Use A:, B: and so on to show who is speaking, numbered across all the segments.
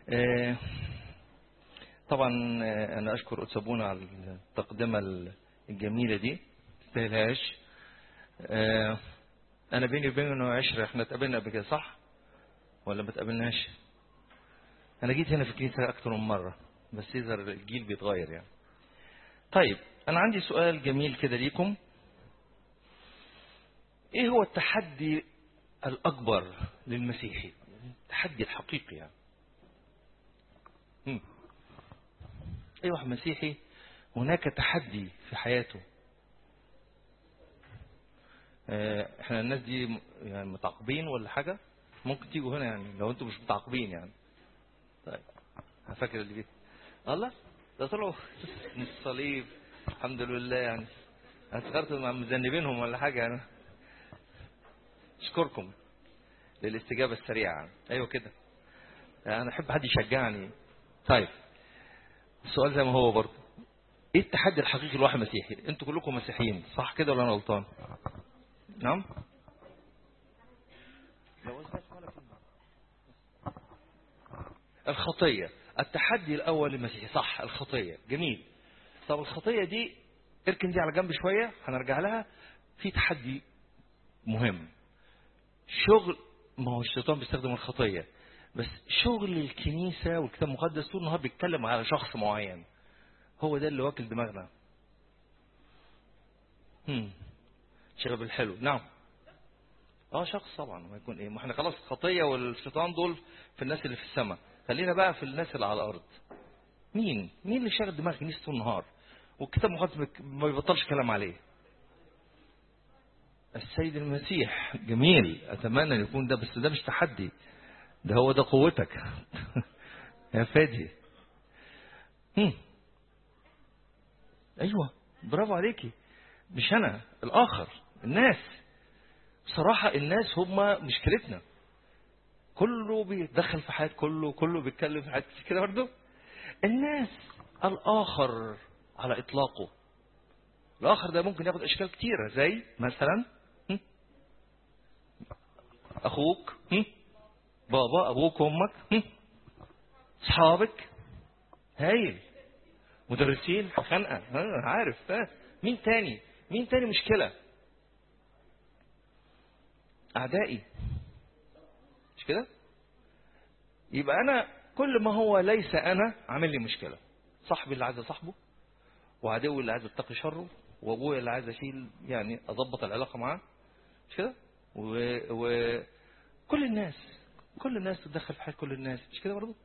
A: آه، طبعا آه، انا اشكر اتسابونا على التقدمه الجميله دي تستاهلهاش آه، انا بيني وبينه عشره احنا اتقابلنا قبل كده صح ولا ما اتقابلناش انا جيت هنا في الكنيسه اكتر من مره بس يظهر الجيل بيتغير يعني طيب انا عندي سؤال جميل كده ليكم ايه هو التحدي الاكبر للمسيحي التحدي الحقيقي يعني هم. اي واحد مسيحي هناك تحدي في حياته آه، احنا الناس دي م- يعني متعاقبين ولا حاجه ممكن تيجوا هنا يعني لو انتم مش متعاقبين يعني طيب انا فاكر اللي بيه الله ده طلعوا من الصليب الحمد لله يعني انا افتكرت مع مذنبينهم ولا حاجه يعني اشكركم للاستجابه السريعه ايوه كده يعني انا احب حد يشجعني طيب السؤال زي ما هو برضه ايه التحدي الحقيقي لواحد مسيحي انتوا كلكم مسيحيين صح كده ولا انا غلطان نعم الخطية التحدي الأول للمسيحي صح الخطية جميل طب الخطية دي اركن دي على جنب شوية هنرجع لها في تحدي مهم شغل ما هو الشيطان بيستخدم الخطية بس شغل الكنيسة والكتاب المقدس طول النهار بيتكلم على شخص معين هو ده اللي واكل دماغنا هم. شباب الحلو نعم اه شخص طبعا ما يكون ايه ما احنا خلاص الخطيه والشيطان دول في الناس اللي في السماء خلينا بقى في الناس اللي على الارض مين مين اللي شاغل دماغ كنيسه طول النهار والكتاب المقدس ما- ما بيبطلش كلام عليه السيد المسيح جميل اتمنى ان يكون ده بس ده مش تحدي ده هو ده قوتك يا فادي هم. ايوه برافو عليكي مش انا الاخر الناس بصراحة الناس هم مشكلتنا كله بيتدخل في حياة كله كله بيتكلم في حياة مش كده برضه الناس الآخر على إطلاقه الآخر ده ممكن ياخد أشكال كتيرة زي مثلا هم؟ أخوك هم؟ بابا أبوك وأمك هم؟ أصحابك هايل مدرسين خنقة ها، عارف ها مين تاني مين تاني مشكلة أعدائي مش كده يبقى أنا كل ما هو ليس أنا عامل لي مشكلة صاحبي اللي عايز أصاحبه وعدوي اللي عايز اتقي شره وابويا اللي عايز اشيل يعني اضبط العلاقه معاه مش كده و... و... كل الناس كل الناس تتدخل في حياه كل الناس مش كده برضه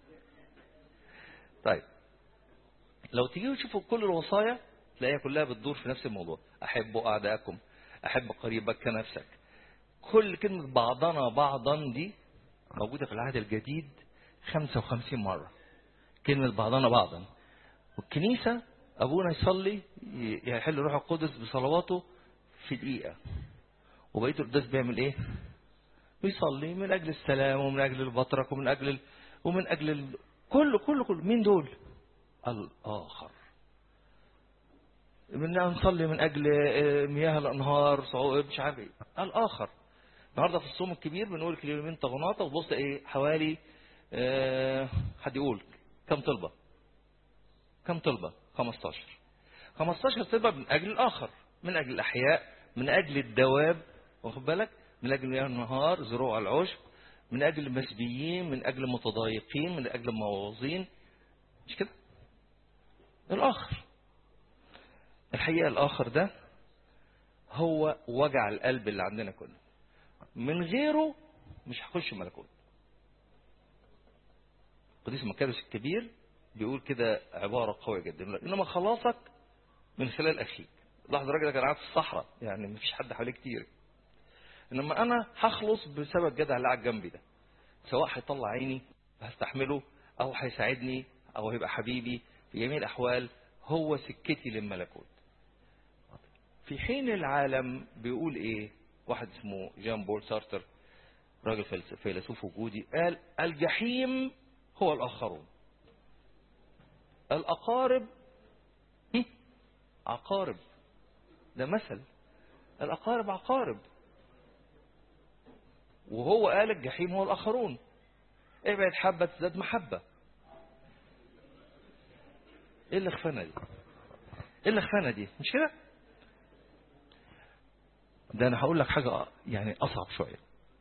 A: طيب لو تيجوا تشوفوا كل الوصايا تلاقيها كلها بتدور في نفس الموضوع احبوا اعداءكم احب قريبك كنفسك كل كلمة بعضنا بعضا دي موجودة في العهد الجديد 55 مرة كلمة بعضنا بعضا والكنيسة أبونا يصلي يحل روح القدس بصلواته في دقيقة وبقية القداس بيعمل إيه؟ بيصلي من أجل السلام ومن أجل البطرك ومن أجل ال... ومن أجل ال... كله كله كله مين دول؟ الآخر من نصلي من أجل مياه الأنهار صعود مش عارف إيه الآخر النهارده في الصوم الكبير بنقول كلمتين طغناطة وبص إيه حوالي آه حد يقول كم طلبة؟ كم طلبة؟ 15 15 طلبة من أجل الآخر من أجل الأحياء من أجل الدواب واخد بالك من أجل مياه النهار زروع العشب من أجل المسبيين من أجل المتضايقين من أجل المواظين مش كده الآخر الحقيقة الآخر ده هو وجع القلب اللي عندنا كله من غيره مش هخش ملكوت قديس مكارس الكبير بيقول كده عبارة قوية جدا إنما خلاصك من خلال أخيك لاحظ الراجل ده كان قاعد في الصحراء يعني مفيش حد حواليه كتير إنما أنا هخلص بسبب الجدع اللي قاعد جنبي ده سواء هيطلع عيني هستحمله أو هيساعدني أو هيبقى حبيبي في جميع الأحوال هو سكتي للملكوت في حين العالم بيقول إيه واحد اسمه جان بول سارتر راجل فيلسوف وجودي قال الجحيم هو الآخرون الأقارب عقارب ده مثل الأقارب عقارب وهو قال الجحيم هو الآخرون ابعد حبة تزداد محبة ايه الاخفانة دي ايه الاخفانة دي مش كده ده انا هقول لك حاجة يعني اصعب شوية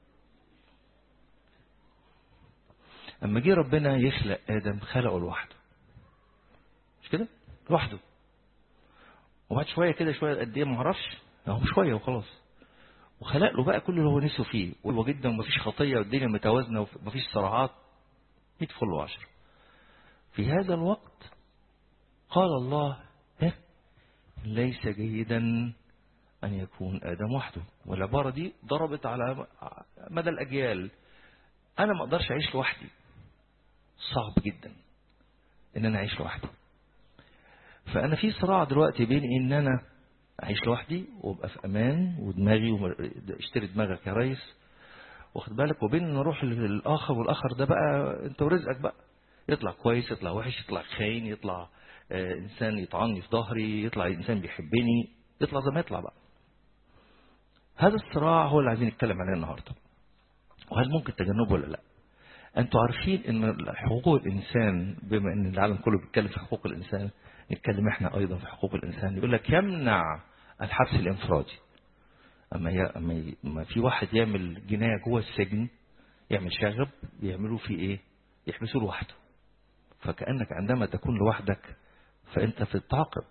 A: اما جه ربنا يخلق ادم خلقه لوحده مش كده لوحده وبعد شوية كده شوية قد ايه ما اعرفش هو شوية وخلاص وخلق له بقى كل اللي هو نسوا فيه وهو جدا ومفيش خطية والدنيا متوازنة ومفيش صراعات 100 فل وعشرة في هذا الوقت قال الله إيه؟ ليس جيدا أن يكون آدم وحده والعبارة دي ضربت على مدى الأجيال أنا ما أقدرش أعيش لوحدي صعب جدا إن أنا أعيش لوحدي فأنا في صراع دلوقتي بين إن أنا أعيش لوحدي وأبقى في أمان ودماغي اشتري دماغك يا ريس واخد بالك وبين ان اروح للاخر والاخر ده بقى انت ورزقك بقى يطلع كويس يطلع وحش يطلع خاين يطلع آه انسان يطعني في ظهري يطلع انسان بيحبني يطلع زي ما يطلع بقى هذا الصراع هو اللي عايزين نتكلم عليه النهارده وهل ممكن تجنبه ولا لا انتوا عارفين ان حقوق الانسان بما ان العالم كله بيتكلم في حقوق الانسان نتكلم احنا ايضا في حقوق الانسان يقول لك يمنع الحبس الانفرادي اما هي اما ما في واحد يعمل جنايه جوه السجن يعمل شاغب بيعملوا فيه ايه يحبسوه لوحده فكانك عندما تكون لوحدك فانت في التعاقب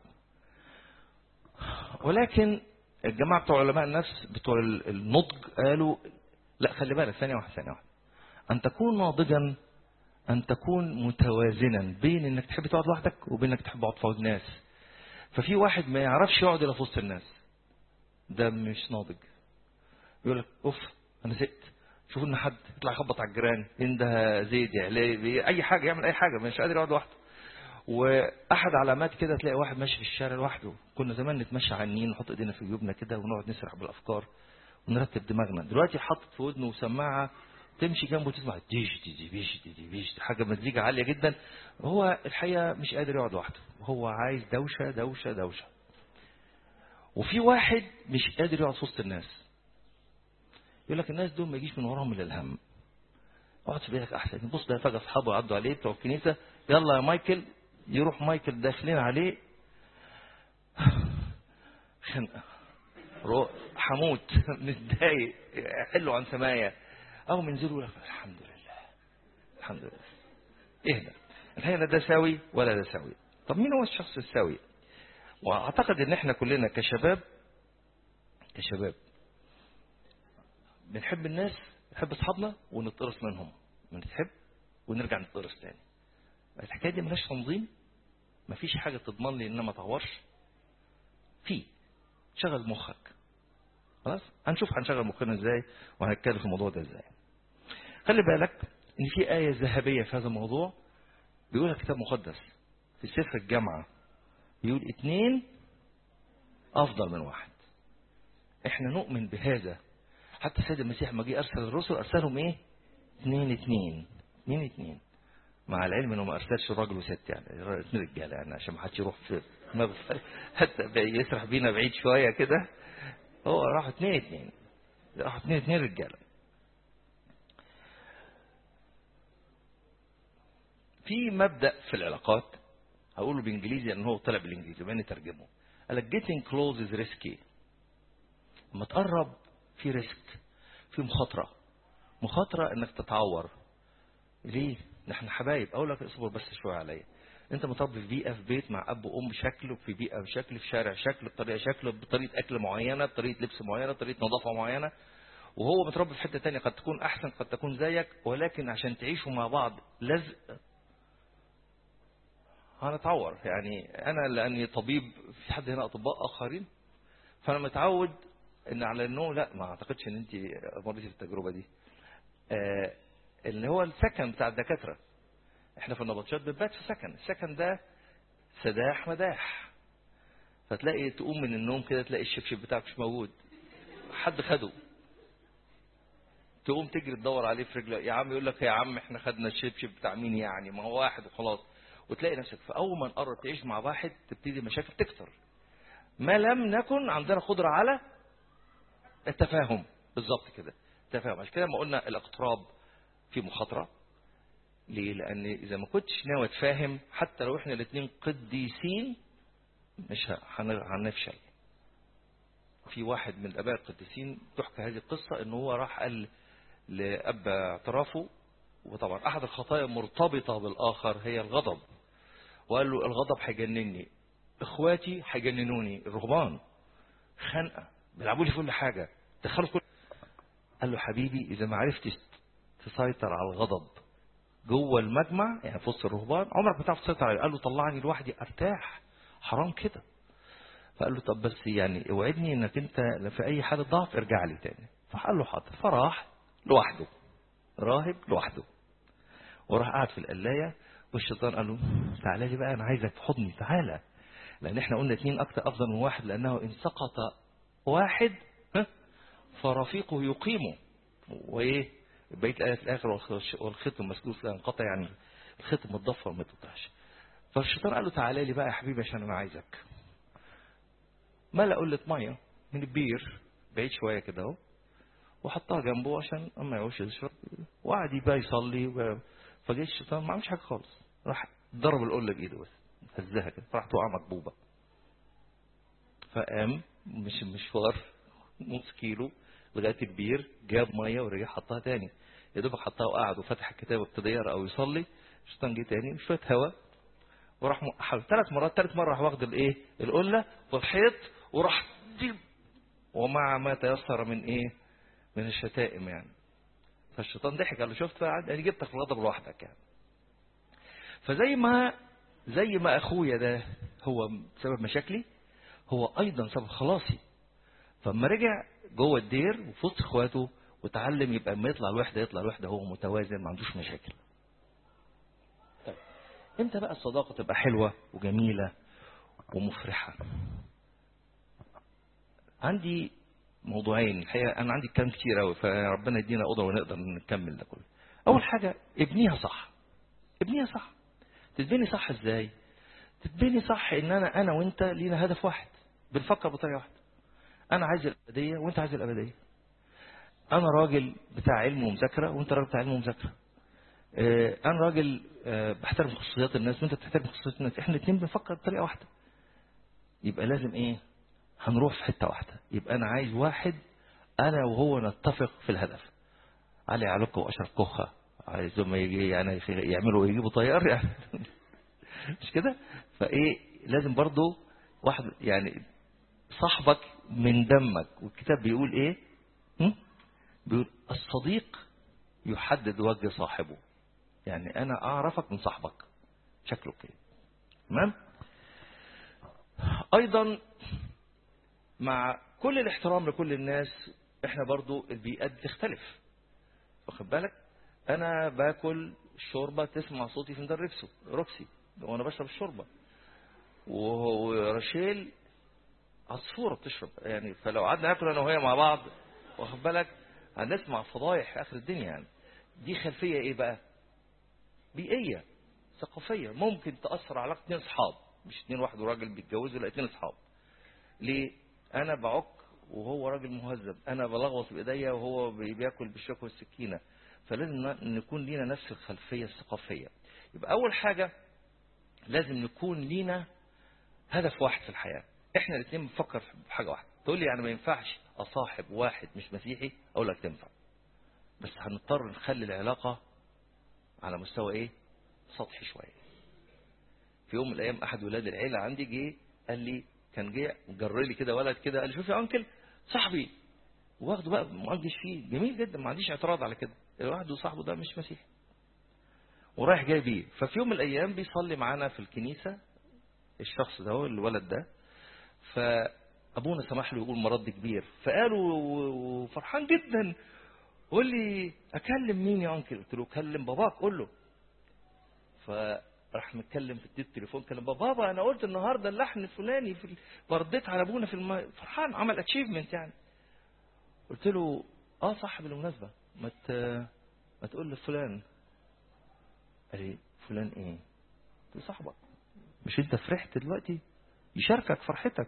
A: ولكن الجماعه بتوع علماء النفس بتوع النضج قالوا لا خلي بالك ثانيه واحده ثانيه واحده ان تكون ناضجا ان تكون متوازنا بين انك تحب تقعد لوحدك وبين انك تحب تقعد في وسط الناس ففي واحد ما يعرفش يقعد الا في وسط الناس ده مش ناضج يقول لك اوف انا زهقت شوف ان حد يطلع يخبط على الجيران ان ده زيد يعني اي حاجه يعمل اي حاجه مش قادر يقعد لوحده واحد علامات كده تلاقي واحد ماشي في الشارع لوحده كنا زمان نتمشى على النيل نحط ايدينا في جيوبنا كده ونقعد نسرح بالافكار ونرتب دماغنا دلوقتي حاطط في ودنه سماعه تمشي جنبه تسمع ديش دي دي بيش دي دي بيش حاجه مزيكا عاليه جدا هو الحقيقه مش قادر يقعد لوحده هو عايز دوشه دوشه دوشه وفي واحد مش قادر يقعد في وسط الناس يقول لك الناس دول ما يجيش من وراهم الا الهم اقعد في بيتك احسن بص ده فجاه اصحابه عدوا عليه بتوع الكنيسه يلا يا مايكل يروح مايكل داخلين عليه خنقه حموت متضايق حلوا عن سمايا او منزلوا لك الحمد لله الحمد لله اهدى الحقيقه لا ده ساوي ولا ده ساوي طب مين هو الشخص الساوي واعتقد ان احنا كلنا كشباب كشباب بنحب الناس نحب اصحابنا ونتقرص منهم بنحب ونرجع نتقرص تاني الحكايه دي ملهاش تنظيم مفيش حاجه تضمن لي ان انا ما اتعورش في شغل مخك خلاص هنشوف هنشغل مخنا ازاي وهنتكلم في الموضوع ده ازاي خلي بالك ان في ايه ذهبيه في هذا الموضوع بيقولها كتاب مقدس في سفر الجامعه يقول اتنين افضل من واحد احنا نؤمن بهذا حتى السيد المسيح لما جه ارسل الرسل ارسلهم ايه اتنين اتنين اتنين اتنين مع العلم انه ما ارسلش راجل وست يعني اثنين رجاله يعني عشان ما حدش يروح في حتى يسرح بينا بعيد شويه كده هو راحوا اتنين اتنين راحوا اتنين اتنين رجاله في مبدا في العلاقات هقوله بالانجليزي لان هو طلع بالانجليزي بما ترجمه قال لك getting close is risky لما تقرب في ريسك في مخاطره مخاطره انك تتعور ليه؟ نحن حبايب اقول لك اصبر بس شويه عليا انت متربي في بيئه في بيت مع اب وام شكل في بيئه بشكل في شارع شكل بطريقه شكل بطريقه اكل معينه بطريقه لبس معينه بطريقه نظافه معينه وهو متربي في حته تانية قد تكون احسن قد تكون زيك ولكن عشان تعيشوا مع بعض لزق هنتعور يعني انا لاني طبيب في حد هنا اطباء اخرين فانا متعود ان على انه لا ما اعتقدش ان انت مريتي بالتجربه دي آه اللي هو السكن بتاع الدكاتره احنا في النبطشات بنبات في سكن السكن ده سداح مداح فتلاقي تقوم من النوم كده تلاقي الشبشب بتاعك مش موجود حد خده تقوم تجري تدور عليه في رجله يا عم يقول لك يا عم احنا خدنا الشبشب بتاع مين يعني ما هو واحد وخلاص وتلاقي نفسك فاول ما نقرب تعيش مع واحد تبتدي مشاكل تكتر ما لم نكن عندنا قدره على التفاهم بالظبط كده التفاهم عشان كده ما قلنا الاقتراب في مخاطره ليه لان اذا ما كنتش ناوي اتفاهم حتى لو احنا الاثنين قديسين مش ه- هن- هنفشل في واحد من الاباء القديسين تحكى هذه القصه ان هو راح قال لاب اعترافه وطبعا احد الخطايا مرتبطه بالاخر هي الغضب وقال له الغضب هيجنني اخواتي هيجننوني الرهبان خنقه بيلعبوا لي في كل حاجه دخلوا في كل قال له حبيبي اذا ما عرفتش تسيطر على الغضب جوه المجمع يعني في وسط الرهبان عمرك ما تعرف تسيطر عليه قال له طلعني لوحدي ارتاح حرام كده فقال له طب بس يعني اوعدني انك انت في اي حاله ضعف ارجع لي تاني فقال له حاضر فراح لوحده راهب لوحده وراح قاعد في القلايه والشيطان قال له تعالى لي بقى انا عايزك في حضني تعالى لان احنا قلنا اتنين اكتر افضل من واحد لانه ان سقط واحد ها، فرفيقه يقيمه وايه بقيه الايه في الاخر والخ- والختم مسلوس لا ينقطع يعني الختم متضفر ما تقطعش فالشيطان قال له تعالى لي بقى يا حبيبي عشان انا عايزك ملأ قلة ميه من البير بعيد شويه كده اهو وحطها جنبه عشان اما يعوش يشرب وقعد بقى يصلي و... فجاء الشيطان ما عملش حاجه خالص راح ضرب القله بايده بس هزها كده راح تقع مكبوبه فقام مش مشوار نص كيلو لغايه البير جاب ميه ورجع حطها تاني يا دوبك حطها وقعد وفتح الكتاب وابتدى يقرا او يصلي الشيطان جه تاني شويه هواء وراح موقعها ثلاث مرات ثالث مره راح واخد الايه القله والحيط وراح ديب ومع ما تيسر من ايه من الشتائم يعني فالشيطان ضحك قال له شفت بقى انا جبتك في الغضب لوحدك يعني فزي ما زي ما اخويا ده هو سبب مشاكلي هو ايضا سبب خلاصي فلما رجع جوه الدير وفي وسط اخواته وتعلم يبقى اما يطلع الوحده يطلع الوحده هو متوازن ما عندوش مشاكل طيب امتى بقى الصداقه تبقى حلوه وجميله ومفرحه عندي موضوعين الحقيقه انا عندي كلام كتير قوي فربنا يدينا قدره ونقدر نكمل ده كله اول حاجه ابنيها صح ابنيها صح تتبني صح ازاي تتبني صح ان انا انا وانت لينا هدف واحد بنفكر بطريقه واحده انا عايز الابديه وانت عايز الابديه انا راجل بتاع علم ومذاكره وانت راجل بتاع علم ومذاكره آه، انا راجل آه، بحترم خصوصيات الناس وانت بتحترم خصوصيات الناس احنا الاثنين بنفكر بطريقه واحده يبقى لازم ايه هنروح في حته واحده يبقى انا عايز واحد انا وهو نتفق في الهدف علي علوكة واشرف كوخه عايزهم يجي يعني يعملوا يجيبوا طيار يعني مش كده فايه لازم برضو واحد يعني صاحبك من دمك والكتاب بيقول ايه هم؟ بيقول الصديق يحدد وجه صاحبه يعني انا اعرفك من صاحبك شكله كده تمام ايضا مع كل الاحترام لكل الناس احنا برضو البيئات بتختلف واخد بالك انا باكل شوربه تسمع صوتي في ميدان ريكسو روكسي وانا بشرب الشوربه و- ورشيل عصفوره بتشرب يعني فلو قعدنا ناكل انا وهي مع بعض واخد بالك هنسمع فضايح اخر الدنيا يعني دي خلفيه ايه بقى بيئيه ثقافيه ممكن تاثر على علاقه اتنين اصحاب مش اتنين واحد وراجل بيتجوزوا لا اتنين اصحاب ليه انا بعك وهو راجل مهذب انا بلغوص بايديا وهو بي- بياكل بالشوكه والسكينه فلازم ن- نكون لينا نفس الخلفيه الثقافيه يبقى اول حاجه لازم نكون لينا هدف واحد في الحياه احنا الاثنين بنفكر في حاجه واحده تقول لي يعني ما ينفعش اصاحب واحد مش مسيحي اقول لك تنفع بس هنضطر نخلي العلاقه على مستوى ايه سطحي شويه في يوم من الايام احد ولاد العيله عندي جه قال لي كان جه جر لي كده ولد كده قال لي شوف يا انكل صاحبي واخده بقى مؤجش فيه جميل جدا ما عنديش اعتراض على كده الواحد وصاحبه ده مش مسيحي ورايح جاي بيه ففي يوم من الايام بيصلي معانا في الكنيسه الشخص ده هو الولد ده فابونا سمح له يقول مرض كبير فقالوا وفرحان جدا قول لي اكلم مين يا انكل قلت له كلم باباك قول له فراح متكلم في التليفون كلم بابا بابا انا قلت النهارده اللحن الفلاني في ال- ورديت على ابونا في الم... فرحان عمل اتشيفمنت يعني قلت له اه صح بالمناسبه ما ت... ما تقول لفلان قال لي فلان ايه قلت له صاحبك مش انت فرحت دلوقتي يشاركك فرحتك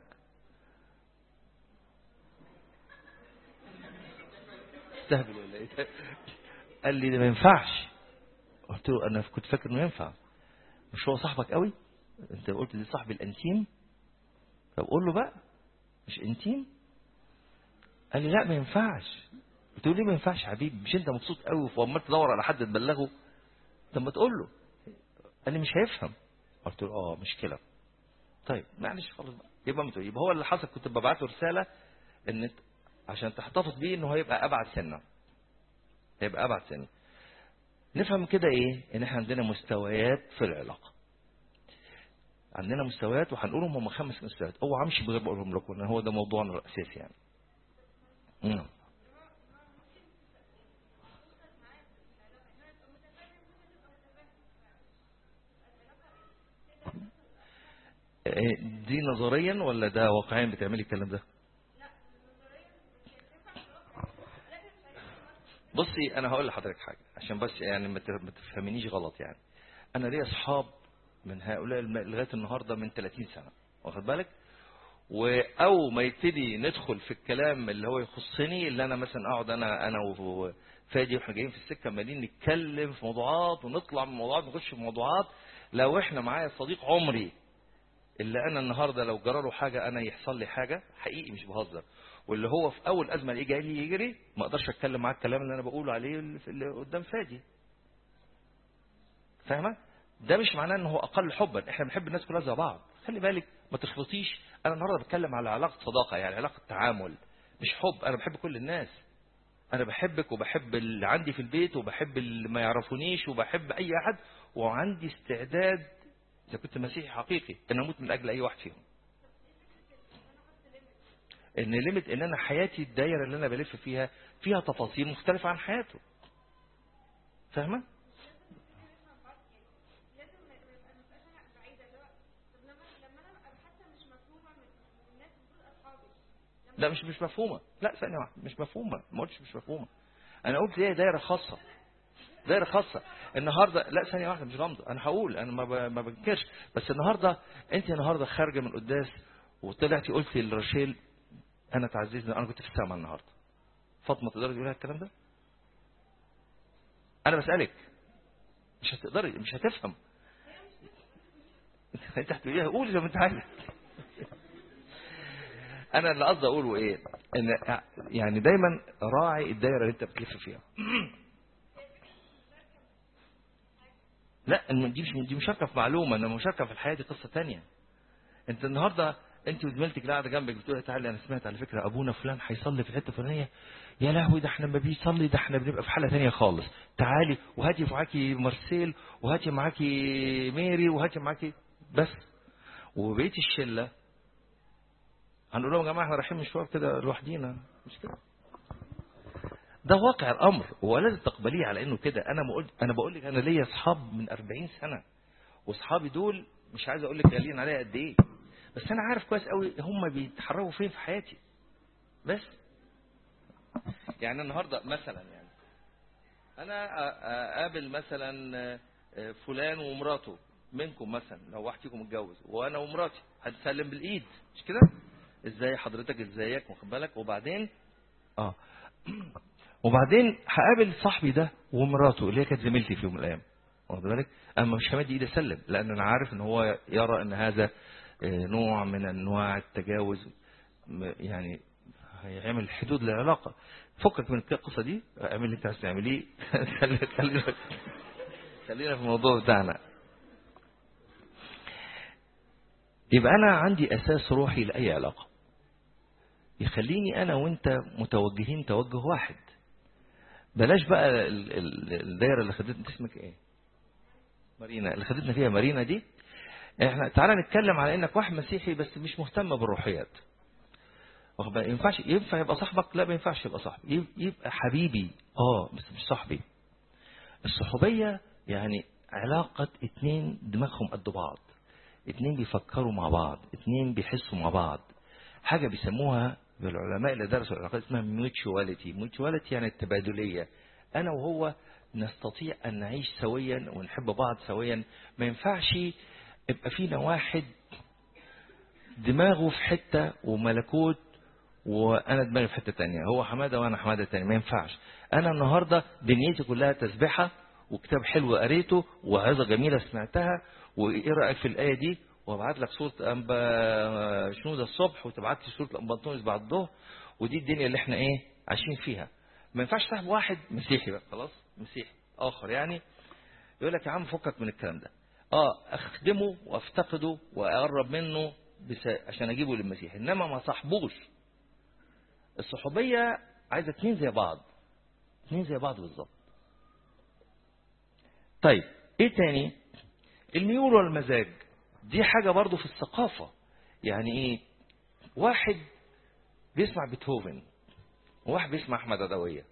A: استهبل ولا ايه قال لي ده ما ينفعش قلت له انا كنت فاكر انه ينفع مش هو صاحبك قوي انت قلت دي صاحبي الانتيم طب قول له بقى مش انتيم قال لي لا ما ينفعش قلت له ليه ما ينفعش يا حبيبي مش انت مبسوط قوي وعمال تدور على حد تبلغه طب ما تقول له قال لي مش هيفهم قلت له اه مشكله طيب معلش خلاص بقى يبقى متو... يبقى هو اللي حصل كنت ببعت له رساله ان عشان تحتفظ بيه انه هيبقى ابعد سنه هيبقى ابعد سنه نفهم كده ايه ان احنا عندنا مستويات في العلاقه عندنا مستويات وهنقولهم هم خمس مستويات اوعى امشي بغير بقولهم لكم لان هو ده موضوعنا الاساسي يعني مم. دي نظريا ولا ده واقعيا بتعملي الكلام ده بصي انا هقول لحضرتك حاجه عشان بس يعني ما تفهمنيش غلط يعني انا ليا اصحاب من هؤلاء لغايه النهارده من 30 سنه واخد بالك واو ما يبتدي ندخل في الكلام اللي هو يخصني اللي انا مثلا اقعد انا انا وفادي واحنا جايين في السكه عمالين نتكلم في موضوعات ونطلع من موضوعات نخش في موضوعات لو احنا معايا صديق عمري اللي انا النهارده لو جرى له حاجه انا يحصل لي حاجه حقيقي مش بهزر واللي هو في اول ازمه اللي جاي لي يجري ما اقدرش اتكلم معاه الكلام اللي انا بقوله عليه اللي قدام فادي فاهمه ده مش معناه ان هو اقل حبا احنا بنحب الناس كلها زي بعض خلي بالك ما تخلطيش انا النهارده بتكلم على علاقه صداقه يعني علاقه تعامل مش حب انا بحب كل الناس انا بحبك وبحب اللي عندي في البيت وبحب اللي ما يعرفونيش وبحب اي احد وعندي استعداد اذا كنت مسيحي حقيقي ان اموت من اجل اي واحد فيهم ان ليميت ان انا حياتي الدايره اللي انا بلف فيها فيها تفاصيل مختلفه عن حياته فاهمه لا مش مش مفهومه لا ثانيه واحده مش مفهومه ما قلتش مش مفهومه انا قلت هي دايره خاصه دايره خاصه النهارده لا ثانيه واحده مش غامضه انا هقول انا ما ما بنكرش بس النهارده انت النهارده خارجه من قداس وطلعتي قلتي لرشيل انا تعززني انا كنت في السماء النهارده فاطمه تقدري تقولي الكلام ده انا بسالك مش هتقدري مش هتفهم انت هتقوليها قولي زي ما انت عايزه انا اللي قصدي اقوله ايه ان يعني دايما راعي الدايره اللي انت بتلف فيها لا دي مش دي مشاركه في معلومه انا مشاركه في الحياه دي قصه تانية انت النهارده انت وزميلتك اللي قاعده جنبك بتقولي تعالي انا سمعت على فكره ابونا فلان هيصلي في الحته الفلانيه يا لهوي ده احنا ما بيصلي ده احنا بنبقى في حاله تانية خالص تعالي وهاتي معاكي مارسيل وهاتي معاكي ميري وهاتي معاكي بس وبقيه الشله هنقول لهم يا جماعه احنا رايحين مشوار كده لوحدينا مش كده ده واقع الامر ولازم تقبليه على انه كده انا ما قلت انا بقول لك انا ليا اصحاب من 40 سنه واصحابي دول مش عايز اقول لك غاليين عليا قد ايه بس انا عارف كويس قوي هم بيتحركوا فين في حياتي بس يعني النهارده مثلا يعني انا اقابل مثلا فلان ومراته منكم مثلا لو واحد فيكم متجوز وانا ومراتي هتسلم بالايد مش كده ازاي حضرتك ازيك واخد بالك وبعدين اه وبعدين هقابل صاحبي ده ومراته اللي هي كانت زميلتي في يوم من الايام واخد بالك اما مش همد ايدي اسلم لان انا عارف ان هو يرى ان هذا نوع من انواع التجاوز يعني هيعمل حدود للعلاقه فكك من القصه دي اعمل اللي انت عايز تعمليه خلينا خلينا في الموضوع بتاعنا يبقى انا عندي اساس روحي لاي علاقه يخليني انا وانت متوجهين توجه واحد بلاش بقى الدايره اللي خدتنا اسمك ايه مارينا اللي خدتنا فيها مارينا دي احنا تعالى نتكلم على انك واحد مسيحي بس مش مهتم بالروحيات واخد ينفعش ينفع يبقى صاحبك لا ما ينفعش يبقى صاحبي يبقى حبيبي اه بس مش صاحبي الصحوبيه يعني علاقه اتنين دماغهم قد بعض اتنين بيفكروا مع بعض اتنين بيحسوا مع بعض حاجه بيسموها بالعلماء اللي درسوا العلاقات اسمها ميوتشواليتي ميوتشواليتي يعني التبادليه انا وهو نستطيع ان نعيش سويا ونحب بعض سويا ما ينفعش يبقى فينا واحد دماغه في حته وملكوت وانا دماغي في حته تانية هو حماده وانا حماده تانية ما ينفعش انا النهارده دنيتي كلها تسبحه وكتاب حلو قريته وعظة جميلة سمعتها وايه رأيك في الآية دي وابعت لك صورة أنبا شنودة الصبح وتبعت لي صورة أنبا بعد الظهر ودي الدنيا اللي احنا ايه عايشين فيها ما ينفعش صاحب واحد مسيحي بقى خلاص مسيحي آخر يعني يقول لك يا عم فكك من الكلام ده اه اخدمه وافتقده واقرب منه بس عشان اجيبه للمسيح انما ما صاحبوش الصحوبية عايزة اتنين زي بعض اتنين زي بعض بالظبط طيب ايه تاني الميول والمزاج دي حاجة برضو في الثقافة يعني ايه واحد بيسمع بيتهوفن وواحد بيسمع احمد عدوية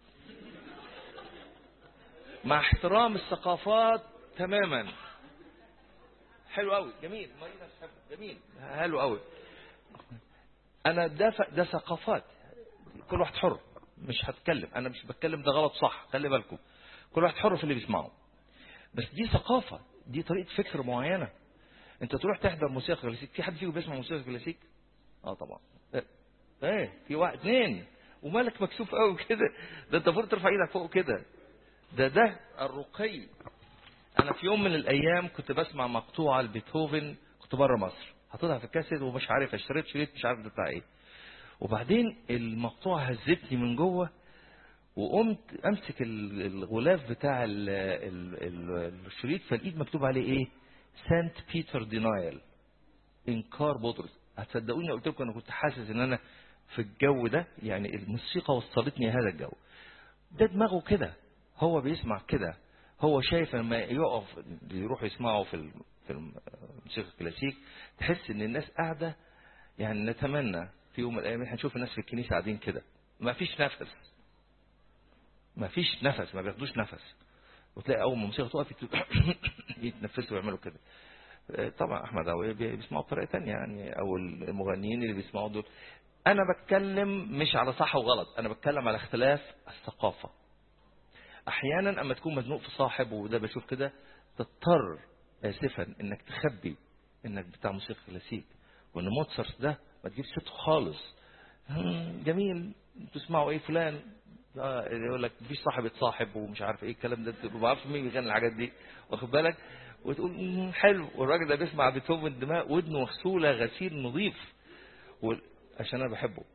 A: مع احترام الثقافات تماما حلو قوي جميل جميل حلو قوي انا ده ف... ده ثقافات كل واحد حر مش هتكلم انا مش بتكلم ده غلط صح خلي بالكم كل واحد حر في اللي بيسمعه بس دي ثقافة دي طريقة فكر معينة انت تروح تحضر موسيقى كلاسيك في حد فيكم بيسمع موسيقى كلاسيك اه طبعا ايه في واحد اثنين ومالك مكسوف قوي كده ده انت المفروض ترفع ايدك فوق كده ده ده الرقي انا في يوم من الايام كنت بسمع مقطوعه لبيتهوفن كنت بره مصر حطيتها في الكاسيت ومش عارف اشتريت شريط مش عارف ده بتاع ايه وبعدين المقطوعه هزتني من جوه وقمت امسك الغلاف بتاع ال ال الشريط فالايد مكتوب عليه ايه سانت بيتر دينايل انكار بطرس هتصدقوني قلت لكم انا كنت حاسس ان انا في الجو ده يعني الموسيقى وصلتني هذا الجو ده دماغه كده هو بيسمع كده هو شايف لما يقف يروح يسمعه في في الموسيقى الكلاسيك تحس ان الناس قاعده يعني نتمنى في يوم من الايام احنا نشوف الناس في الكنيسه قاعدين كده ما فيش نفس ما فيش نفس ما بياخدوش نفس وتلاقي اول ما الموسيقى تقف يتنفسوا ويعملوا كده طبعا احمد عويه بيسمعوا بطريقه ثانيه يعني او المغنيين اللي بيسمعوا دول انا بتكلم مش على صح وغلط انا بتكلم على اختلاف الثقافه احيانا اما تكون مزنوق في صاحب وده بشوف كده تضطر اسفا انك تخبي انك بتاع موسيقى كلاسيك وان موتسارت ده ما تجيبش صوته خالص جميل تسمعوا ايه فلان آه يقول لك مفيش صاحب يتصاحب ومش عارف ايه الكلام ده ما بعرفش مين بيغني الحاجات دي واخد بالك وتقول حلو والراجل ده بيسمع بيتهوفن دماء ودنه مغسوله غسيل نظيف و... عشان انا بحبه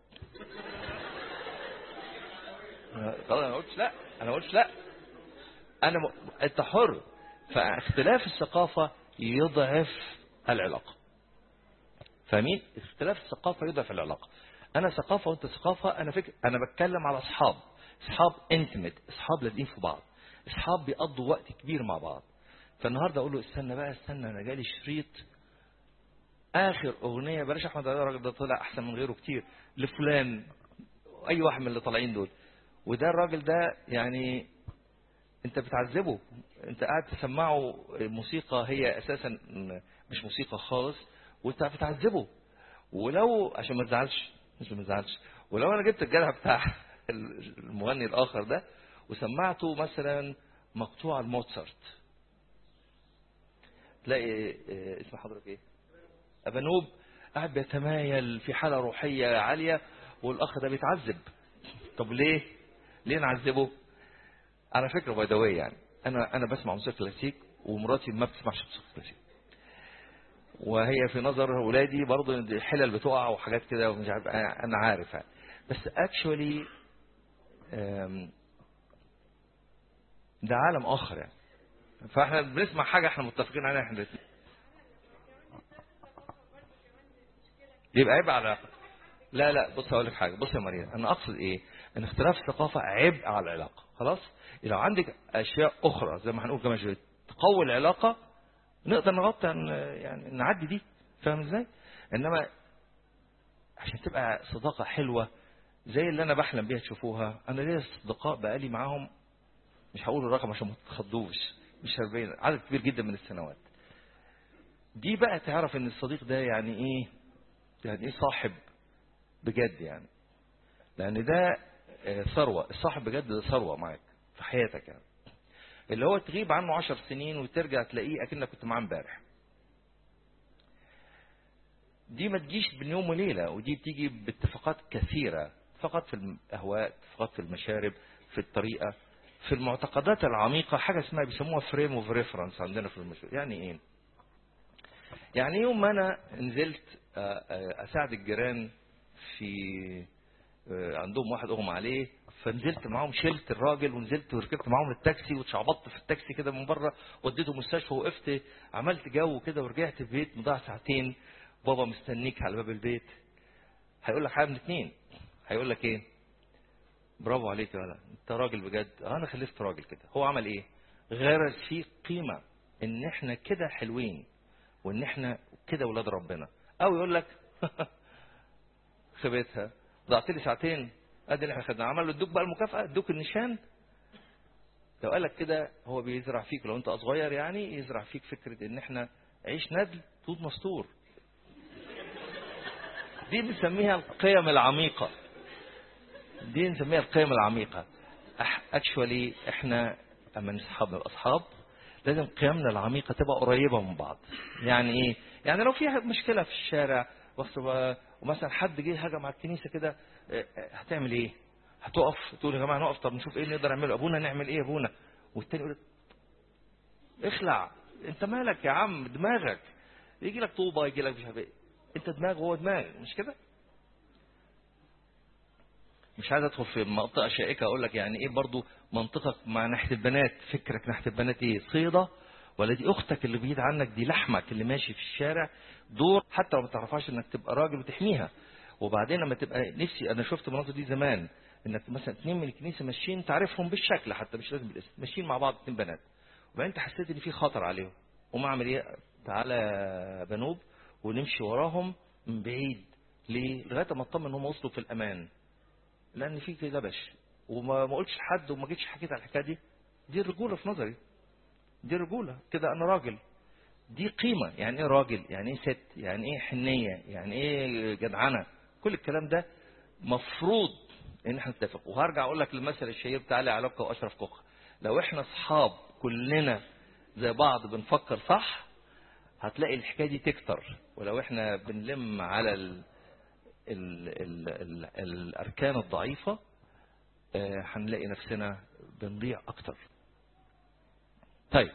A: طبعا انا ما قلتش لا انا ما قلتش لا انا م... انت حر فاختلاف الثقافه يضعف العلاقه فاهمين اختلاف الثقافه يضعف العلاقه انا ثقافه وانت ثقافه انا فكر انا بتكلم على اصحاب اصحاب انتمت اصحاب لازقين في بعض اصحاب بيقضوا وقت كبير مع بعض فالنهارده اقول له استنى بقى استنى انا جالي شريط اخر اغنيه بلاش احمد علي الراجل ده طلع احسن من غيره كتير لفلان اي واحد من اللي طالعين دول وده الراجل ده يعني انت بتعذبه انت قاعد تسمعه موسيقى هي اساسا مش موسيقى خالص وانت بتعذبه ولو عشان ما تزعلش مش ما تزعلش ولو انا جبت الجدع بتاع المغني الاخر ده وسمعته مثلا مقطوعه لموتسارت تلاقي اسم حضرتك ايه ابانوب قاعد بيتمايل في حاله روحيه عاليه والاخ ده بيتعذب طب ليه ليه نعذبه على فكره بيدويه يعني انا انا بسمع موسيقى كلاسيك ومراتي ما بتسمعش موسيقى كلاسيك وهي في نظر اولادي برضه حلل بتقع وحاجات كده ومش عارف انا عارف يعني. بس اكشولي ده عالم اخر يعني فاحنا بنسمع حاجه احنا متفقين عليها احنا الاثنين يبقى عيب على لا لا بص هقول لك حاجه بص يا مريم انا اقصد ايه ان اختلاف الثقافه عبء على العلاقه خلاص لو عندك اشياء اخرى زي ما هنقول كمان شويه تقوي العلاقه نقدر نغطي يعني نعدي دي فاهم ازاي انما عشان تبقى صداقه حلوه زي اللي انا بحلم بيها تشوفوها انا ليا اصدقاء بقالي معاهم مش هقول الرقم عشان ما تتخضوش مش 40 عدد كبير جدا من السنوات دي بقى تعرف ان الصديق ده يعني ايه يعني ايه صاحب بجد يعني لان ده ثروه الصاحب بجد ده ثروه معاك في حياتك يعني اللي هو تغيب عنه عشر سنين وترجع تلاقيه اكنك كنت معاه امبارح دي ما تجيش بين يوم وليله ودي بتيجي باتفاقات كثيره فقط في الاهواء فقط في المشارب في الطريقه في المعتقدات العميقة حاجة اسمها بيسموها فريم اوف ريفرنس عندنا في المشروع يعني ايه يعني يوم ما انا نزلت اساعد الجيران في عندهم واحد اغمى عليه فنزلت معاهم شلت الراجل ونزلت وركبت معاهم التاكسي واتشعبطت في التاكسي كده من بره وديته مستشفى وقفت عملت جو كده ورجعت البيت مضيع ساعتين بابا مستنيك على باب البيت هيقول لك حاجه من اتنين هيقول لك ايه برافو عليك يا ولد انت راجل بجد انا خلفت راجل كده هو عمل ايه غرس فيه قيمه ان احنا كده حلوين وان احنا كده ولاد ربنا او يقول لك خبيتها ضعت لي ساعتين ادي اللي احنا خدناه عمل له ادوك بقى المكافاه ادوك النشان لو قال لك كده هو بيزرع فيك لو انت صغير يعني يزرع فيك فكره ان احنا عيش ندل طوط مستور دي بنسميها القيم العميقه دي نسميها القيم العميقه اكشولي احنا اما نصحاب اصحاب لازم قيمنا العميقه تبقى قريبه من بعض يعني ايه يعني لو في مشكله في الشارع ومثلا حد جه هجم على الكنيسه كده هتعمل ايه هتقف تقول يا جماعه نقف طب نشوف ايه نقدر نعمله ابونا نعمل ايه يا ابونا والتاني يقول اخلع انت مالك يا عم دماغك يجي لك طوبه يجي لك مش عارف ايه انت دماغ وهو دماغ مش كده مش عايز ادخل في منطقه شائكه اقول لك يعني ايه برضو منطقك مع ناحيه البنات فكرك ناحيه البنات ايه صيده ولا دي اختك اللي بعيد عنك دي لحمك اللي ماشي في الشارع دور حتى لو ما تعرفهاش انك تبقى راجل وتحميها وبعدين لما تبقى نفسي انا شفت المناظر دي زمان انك مثلا اثنين من الكنيسه ماشيين تعرفهم بالشكل حتى مش لازم بالاسم ماشيين مع بعض اثنين بنات وبعدين انت حسيت ان في خطر عليهم وما اعمل ايه تعالى بنوب ونمشي وراهم من بعيد ليه لغايه ما اطمن ان هم وصلوا في الامان لان في كده دبش وما ما قلتش لحد وما جيتش حكيت على الحكايه دي دي الرجوله في نظري دي رجوله كده انا راجل دي قيمه يعني ايه راجل يعني ايه ست يعني ايه حنيه يعني ايه جدعنه كل الكلام ده مفروض ان احنا نتفق وهرجع اقول لك المثل الشهير بتاع علي علاقه واشرف كوخ لو احنا اصحاب كلنا زي بعض بنفكر صح هتلاقي الحكايه دي تكتر ولو احنا بنلم على ال ال ال ال الاركان الضعيفه هنلاقي نفسنا بنضيع اكتر طيب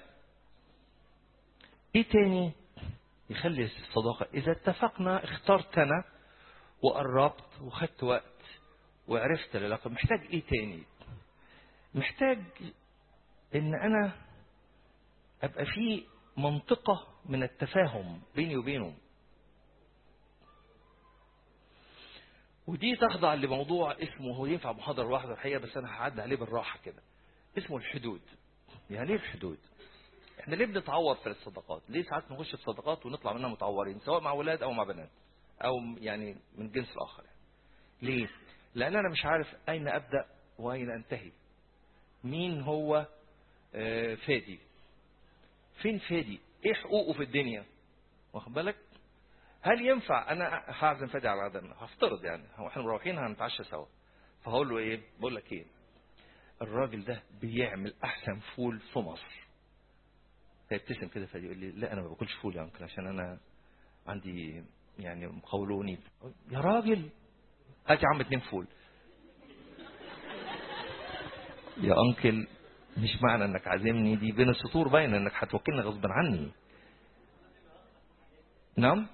A: ايه تاني يخلي الصداقة اذا اتفقنا اخترت انا وقربت وخدت وقت وعرفت العلاقة محتاج ايه تاني محتاج ان انا ابقى في منطقة من التفاهم بيني وبينه ودي تخضع لموضوع اسمه هو ينفع محاضرة واحدة الحقيقة بس انا هعدي عليه بالراحة كده اسمه الحدود يعني ايه الحدود احنا ليه بنتعور في الصداقات ليه ساعات نخش في صداقات ونطلع منها متعورين سواء مع ولاد او مع بنات او يعني من جنس الاخر يعني. ليه لان انا مش عارف اين ابدا واين انتهي مين هو آه فادي فين فادي ايه حقوقه في الدنيا واخد بالك هل ينفع انا هعزم فادي على غدا هفترض يعني هو احنا مروحين هنتعشى سوا فهقول له ايه بقول لك ايه الراجل ده بيعمل احسن فول في مصر فيبتسم كده فيقول لي لا انا ما باكلش فول يا انكل عشان انا عندي يعني قولوني يا راجل هات يا عم اتنين فول يا انكل مش معنى انك عازمني دي بين السطور باين انك هتوكلني غصب عني نعم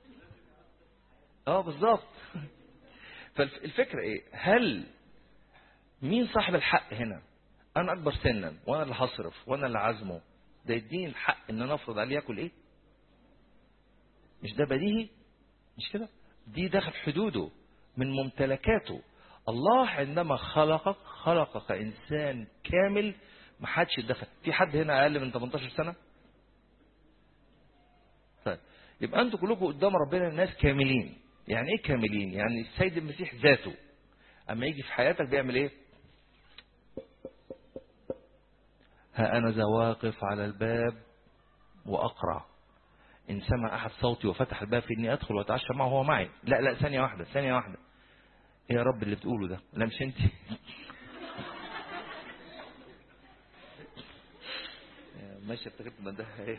A: اه بالظبط فالفكره ايه هل مين صاحب الحق هنا انا اكبر سنا وانا اللي هصرف وانا اللي عازمه ده يديني الحق ان انا افرض عليه ياكل ايه مش ده بديهي مش كده دي داخل حدوده من ممتلكاته الله عندما خلقك خلقك انسان كامل ما حدش يتدخل في حد هنا اقل من 18 سنه طيب يبقى انتوا كلكم قدام ربنا الناس كاملين يعني ايه كاملين يعني السيد المسيح ذاته اما يجي في حياتك بيعمل ايه ها أنا ذا واقف على الباب وأقرع إن سمع أحد صوتي وفتح الباب في إني أدخل وأتعشى معه هو معي لا لا ثانية واحدة ثانية واحدة إيه يا رب اللي بتقوله ده لا مش أنت ماشي افتكرت من ده ايه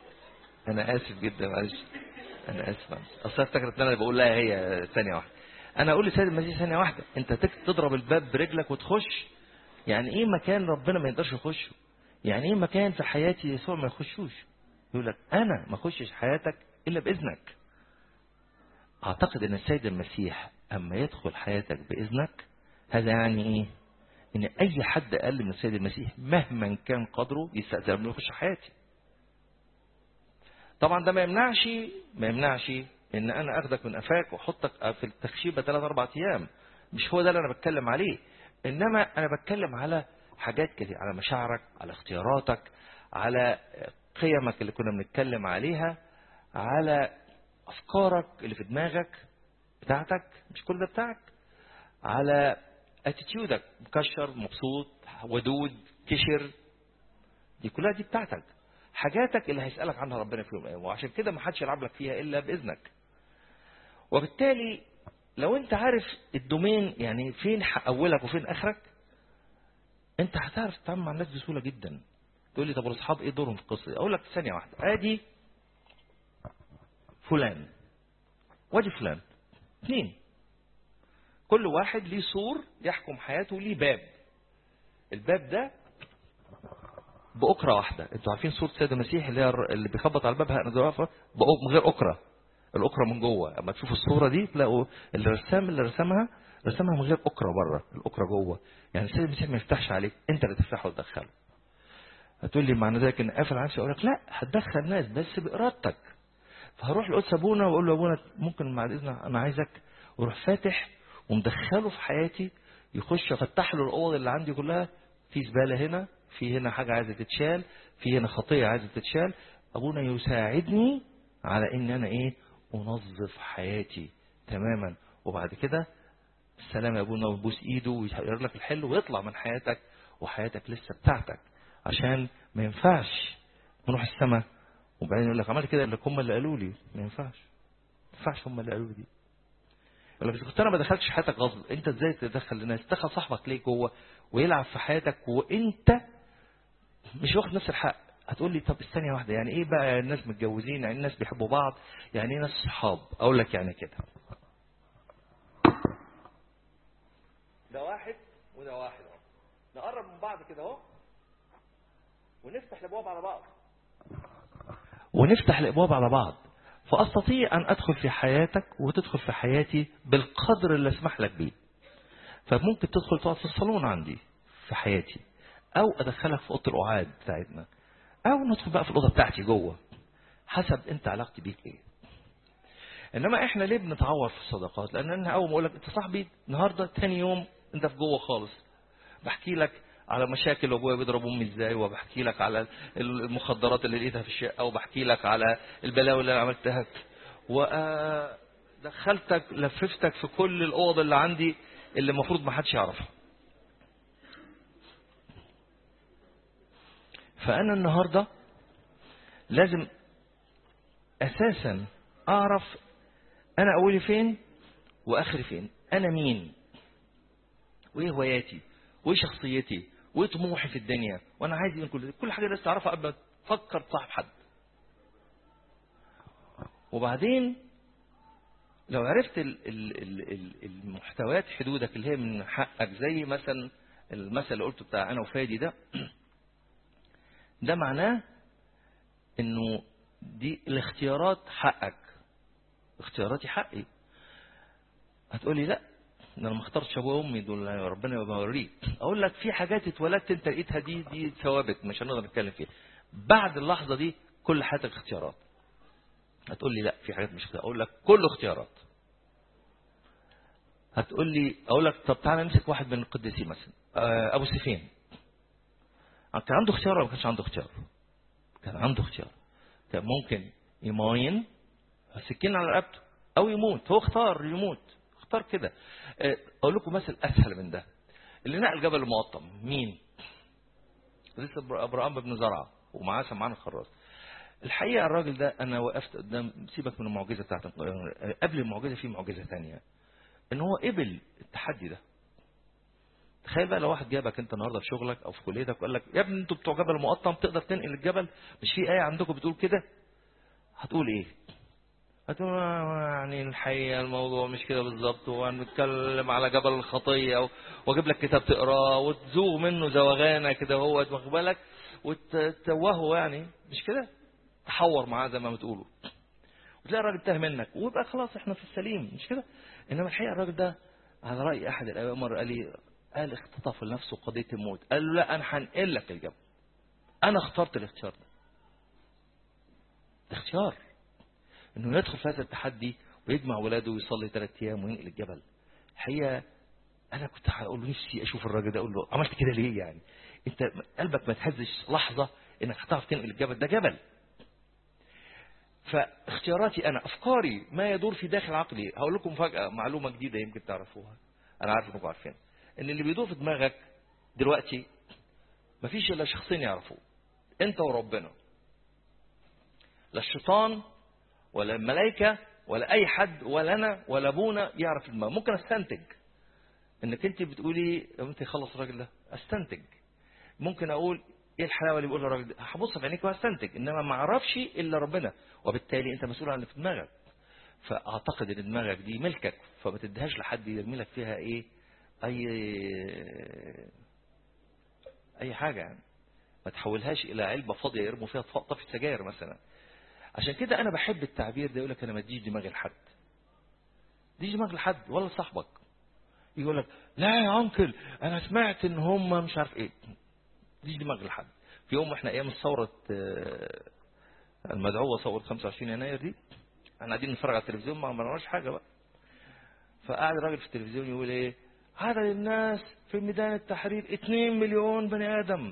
A: انا اسف جدا معلش انا اسف معلش اصل افتكرت ان انا بقول لها هي ثانيه واحده انا اقول لسيد المسيح ثانيه واحده انت تضرب الباب برجلك وتخش يعني ايه مكان ربنا ما يقدرش يخشه يعني ايه مكان في حياتي يسوع ما يخشوش يقول لك انا ما اخشش حياتك الا باذنك اعتقد ان السيد المسيح اما يدخل حياتك باذنك هذا يعني ايه ان اي حد اقل من السيد المسيح مهما كان قدره يستأذن انه يخش حياتي طبعا ده ما يمنعش ما يمنعش ان انا اخدك من قفاك واحطك في التخشيبه ثلاث اربع ايام مش هو ده اللي انا بتكلم عليه انما انا بتكلم على حاجات كتير على مشاعرك على اختياراتك على قيمك اللي كنا بنتكلم عليها على افكارك اللي في دماغك بتاعتك مش كل ده بتاعك على اتيتيودك مكشر مبسوط ودود كشر دي كلها دي بتاعتك حاجاتك اللي هيسألك عنها ربنا في يوم من الأيام وعشان كده ما حدش يلعب لك فيها إلا بإذنك وبالتالي لو أنت عارف الدومين يعني فين أولك وفين آخرك أنت هتعرف تتعامل مع الناس بسهولة جدا تقول لي طب والأصحاب إيه دورهم في القصة دي؟ أقول لك ثانية واحدة آدي فلان وادي فلان اثنين كل واحد ليه سور يحكم حياته ليه باب الباب ده بأكرة واحدة انتوا عارفين صورة سيد المسيح اللي هي اللي بيخبط على الباب من غير أكرة الأكرة من جوه اما تشوفوا الصورة دي تلاقوا الرسام اللي رسمها رسمها من غير أكرة بره الأكرة جوه يعني سيد المسيح ما يفتحش عليك انت اللي تفتحه وتدخله هتقول لي معنى ذلك ان قافل على نفسي اقول لك لا هتدخل ناس بس بإرادتك فهروح لقدس ابونا واقول له ابونا ممكن بعد اذنك انا عايزك واروح فاتح ومدخله في حياتي يخش افتح له الاوض اللي عندي كلها في زباله هنا في هنا حاجه عايزه تتشال في هنا خطيه عايزه تتشال ابونا يساعدني على ان انا ايه انظف حياتي تماما وبعد كده السلام يا ابونا وبوس ايده ويغير لك الحلو ويطلع من حياتك وحياتك لسه بتاعتك عشان ما ينفعش نروح السماء وبعدين يقول لك عملت كده لك هم اللي قالوا لي ما ينفعش ما ينفعش هم اللي قالوا لي دي يقول لك كنت انا ما دخلتش حياتك غصب انت ازاي تدخل الناس دخل صاحبك ليه جوه ويلعب في حياتك وانت مش واخد نفس الحق هتقول لي طب استني واحده يعني ايه بقى الناس متجوزين يعني الناس بيحبوا بعض يعني ايه ناس صحاب اقول لك يعني كده ده واحد وده واحد اهو نقرب من بعض كده اهو ونفتح الابواب على بعض ونفتح الابواب على بعض فاستطيع ان ادخل في حياتك وتدخل في حياتي بالقدر اللي اسمح لك بيه فممكن تدخل تقعد في الصالون عندي في حياتي او ادخلك في اوضه القعاد بتاعتنا او ندخل بقى في الاوضه بتاعتي جوه حسب انت علاقتي بيك ايه انما احنا ليه بنتعور في الصداقات لان انا اول ما اقول لك انت صاحبي النهارده تاني يوم انت في جوه خالص بحكي لك على مشاكل ابويا بيضرب امي ازاي وبحكي لك على المخدرات اللي لقيتها في الشقه وبحكي لك على البلاوي اللي انا عملتها ودخلتك لففتك في كل الاوض اللي عندي اللي المفروض ما حدش يعرفها فانا النهارده لازم اساسا اعرف انا اولي فين واخري فين انا مين وايه هواياتي وايه شخصيتي وايه طموحي في الدنيا وانا عايز من كل كل حاجه لازم تعرفها قبل ما تفكر تصاحب حد وبعدين لو عرفت ال ال ال المحتويات حدودك اللي هي من حقك زي مثلا المثل اللي قلته بتاع انا وفادي ده ده معناه انه دي الاختيارات حقك اختياراتي حقي هتقولي لا ده انا ما اخترتش ابويا وامي دول ربنا يبقى يوريك اقول لك في حاجات اتولدت انت لقيتها دي دي ثوابت مش هنقدر نتكلم فيها بعد اللحظه دي كل حياتك اختيارات هتقول لي لا في حاجات مش اختيارات اقول لك كله اختيارات هتقول لي اقول لك طب تعالى نمسك واحد من القديسين مثلا ابو سفين كان عنده اختيار ولا ما كانش عنده اختيار كان عنده اختيار كان ممكن يماين سكين على رقبته او يموت هو اختار يموت اختار كده اقول لكم مثل اسهل من ده اللي نقل جبل المقطم مين لسه ابراهيم بن زرعه ومعاه سمعان الخراز الحقيقه الراجل ده انا وقفت قدام سيبك من المعجزه بتاعت قبل المعجزه في معجزه ثانيه ان هو قبل التحدي ده تخيل بقى لو واحد جابك انت النهارده في شغلك او في كليتك وقال لك يا ابني انتوا بتوع جبل المقطم تقدر تنقل الجبل مش في ايه عندكم بتقول كده هتقول ايه هتقول يعني الحقيقة الموضوع مش كده بالظبط وهنتكلم على جبل الخطية واجيب لك كتاب تقراه وتزوغ منه زوغانة كده هو واخد بالك وتتوهه يعني مش كده تحور معاه زي ما بتقولوا وتلاقي الراجل تاه منك ويبقى خلاص احنا في السليم مش كده انما الحقيقة الراجل ده على رأي احد الاباء مرة قال لي قال اختطف لنفسه قضية الموت قال له لا انا هنقل لك الجبل انا اخترت الاختيار ده اختيار انه يدخل في هذا التحدي ويجمع ولاده ويصلي ثلاث ايام وينقل الجبل الحقيقه انا كنت هقول له نفسي اشوف الراجل ده اقول له عملت كده ليه يعني انت قلبك ما تهزش لحظه انك هتعرف تنقل الجبل ده جبل فاختياراتي انا افكاري ما يدور في داخل عقلي هقول لكم فجاه معلومه جديده يمكن تعرفوها انا عارف انكم عارفين ان اللي بيدور في دماغك دلوقتي مفيش الا شخصين يعرفوه انت وربنا لا الشيطان ولا الملائكة ولا أي حد ولا أنا ولا أبونا يعرف الماء ممكن أستنتج إنك أنت بتقولي أنت خلص الراجل ده أستنتج ممكن أقول إيه الحلاوة اللي بيقولها الراجل ده هبص في عينيك وأستنتج إنما ما أعرفش إلا ربنا وبالتالي أنت مسؤول عن اللي في دماغك فأعتقد إن دماغك دي ملكك فما تديهاش لحد يرمي لك فيها إيه أي أي حاجة يعني ما تحولهاش إلى علبة فاضية يرموا فيها طفي سجاير مثلا عشان كده انا بحب التعبير ده يقول لك انا ما اديش دماغي لحد ديش دماغ لحد ولا صاحبك يقول لك لا يا انكل انا سمعت ان هم مش عارف ايه ديش دماغ لحد في يوم احنا ايام الثوره المدعوه ثوره 25 يناير دي احنا قاعدين نتفرج على التلفزيون ما عملناش حاجه بقى فقعد الراجل في التلفزيون يقول ايه عدد الناس في ميدان التحرير 2 مليون بني ادم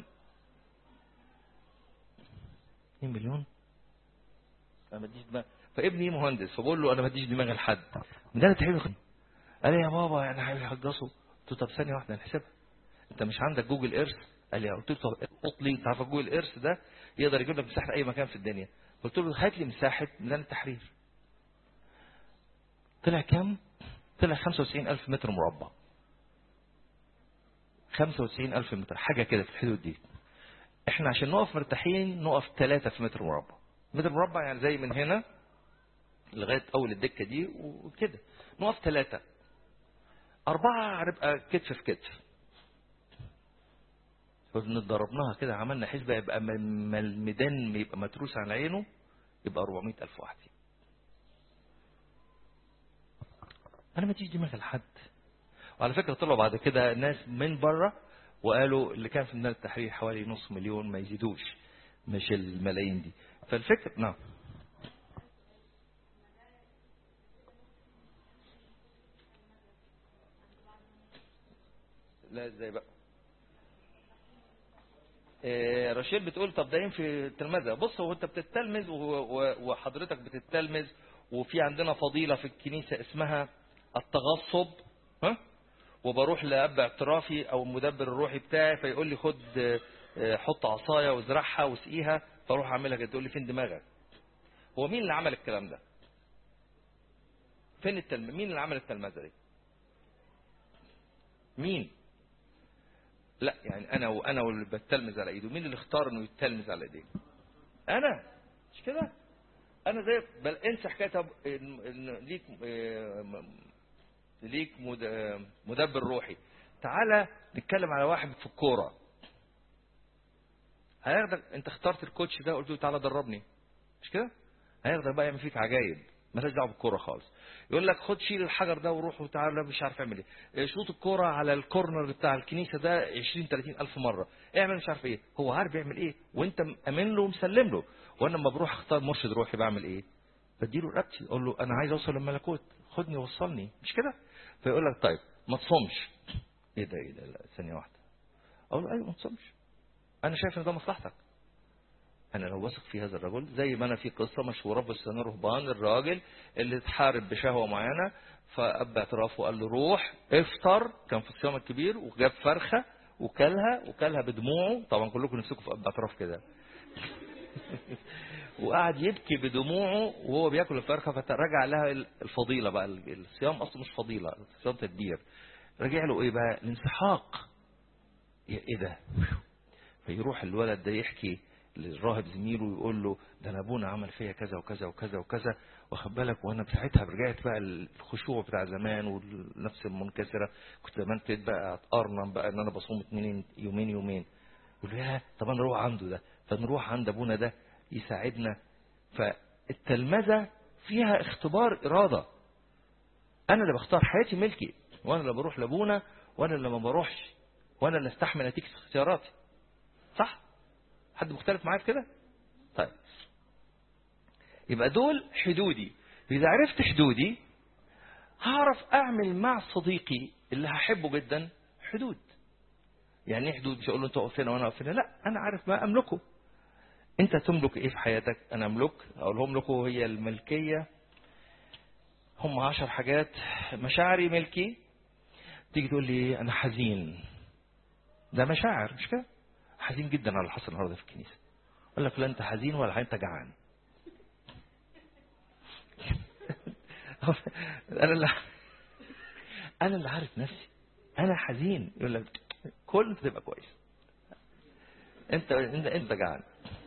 A: 2 مليون انا ما اديش دماغ فابني مهندس فبقول له انا ما اديش دماغي لحد ده تحب قال لي يا بابا يعني هيحجصوا قلت له طب ثانيه واحده نحسبها انت مش عندك جوجل ايرث قال لي قلت له طب احط لي انت عارف جوجل ايرث ده يقدر يجيب لك مساحه اي مكان في الدنيا قلت له هات لي مساحه ميدان التحرير طلع كام طلع 95000 متر مربع 95000 متر حاجه كده في الحدود دي احنا عشان نقف مرتاحين نقف ثلاثة في متر مربع متر مربع يعني زي من هنا لغاية أول الدكة دي وكده نقف ثلاثة أربعة هنبقى كتف في كتف ضربناها كده عملنا حسبة يبقى ما الميدان يبقى متروس على عينه يبقى 400 ألف واحد أنا ما تيجي دماغ لحد وعلى فكرة طلعوا بعد كده ناس من بره وقالوا اللي كان في ميدان التحرير حوالي نص مليون ما يزيدوش مش الملايين دي فالفكر نعم لا ازاي بقى إيه رشيل بتقول طب دايم في التلمذة بص هو انت بتتلمذ وحضرتك بتتلمذ وفي عندنا فضيلة في الكنيسة اسمها التغصب ها وبروح لأب اعترافي او المدبر الروحي بتاعي فيقول لي خد حط عصاية وازرعها واسقيها فاروح اعملها كده تقول لي فين دماغك هو مين اللي عمل الكلام ده فين التلم مين اللي عمل التلمذه دي مين لا يعني انا وانا واللي بتلمذ على ايده مين اللي اختار انه يتلمذ على ايديه انا مش كده انا زي بل انسى حكايه ليك ليك مدبر روحي تعالى نتكلم على واحد في الكوره هياخدك انت اخترت الكوتش ده قلت له تعالى دربني مش كده هياخدك بقى يعمل فيك عجايب مالهاش دعوه بالكوره خالص يقول لك خد شيل الحجر ده وروح وتعالى مش عارف اعمل ايه شوط الكوره على الكورنر بتاع الكنيسه ده 20 30 الف مره اعمل مش عارف ايه هو عارف يعمل ايه وانت مامن له ومسلم له وانا لما بروح اختار مرشد روحي بعمل ايه بديله رقبتي اقول له انا عايز اوصل للملكوت خدني وصلني مش كده فيقول لك طيب ما تصومش ايه ده ايه ده لا ثانيه واحده اقول له ايوه ما تصومش انا شايف ان ده مصلحتك انا لو واثق في هذا الرجل زي ما انا في قصه مشهوره في السنه رهبان الراجل اللي اتحارب بشهوه معينه فاب اعترافه قال له روح افطر كان في الصيام الكبير وجاب فرخه وكلها وكلها بدموعه طبعا كلكم نفسكم في اب اعتراف كده وقعد يبكي بدموعه وهو بياكل الفرخه فرجع لها الفضيله بقى الصيام اصلا مش فضيله الصيام تدبير رجع له ايه بقى الانسحاق ايه ده فيروح الولد ده يحكي للراهب زميله ويقول له ده انا ابونا عمل فيا كذا وكذا وكذا وكذا واخد بالك وانا ساعتها رجعت بقى الخشوع بتاع زمان والنفس المنكسره كنت زمان ابتديت بقى اتقرن بقى ان انا بصوم اتنين يومين يومين يقول له يا طب انا نروح عنده ده فنروح عند ابونا ده يساعدنا فالتلمذه فيها اختبار اراده انا اللي بختار حياتي ملكي وانا اللي بروح لابونا وانا اللي ما بروحش وانا اللي استحمل نتيجه اختياراتي صح حد مختلف معايا في كده طيب يبقى دول حدودي إذا عرفت حدودي هعرف أعمل مع صديقي اللي هحبه جدا حدود يعني ايه حدود مش أقول له أنت واقف هنا وأنا واقف هنا لا أنا عارف ما أملكه أنت تملك إيه في حياتك أنا أملك أقولهم لكم هي الملكية هم عشر حاجات مشاعري ملكي تيجي تقول لي أنا حزين ده مشاعر مش كده حزين جدا على اللي حصل النهارده في الكنيسه اقول لك لا انت حزين ولا انت جعان انا اللي انا اللي عارف نفسي انا حزين يقول لك كل تبقى كويس انت انت انت جعان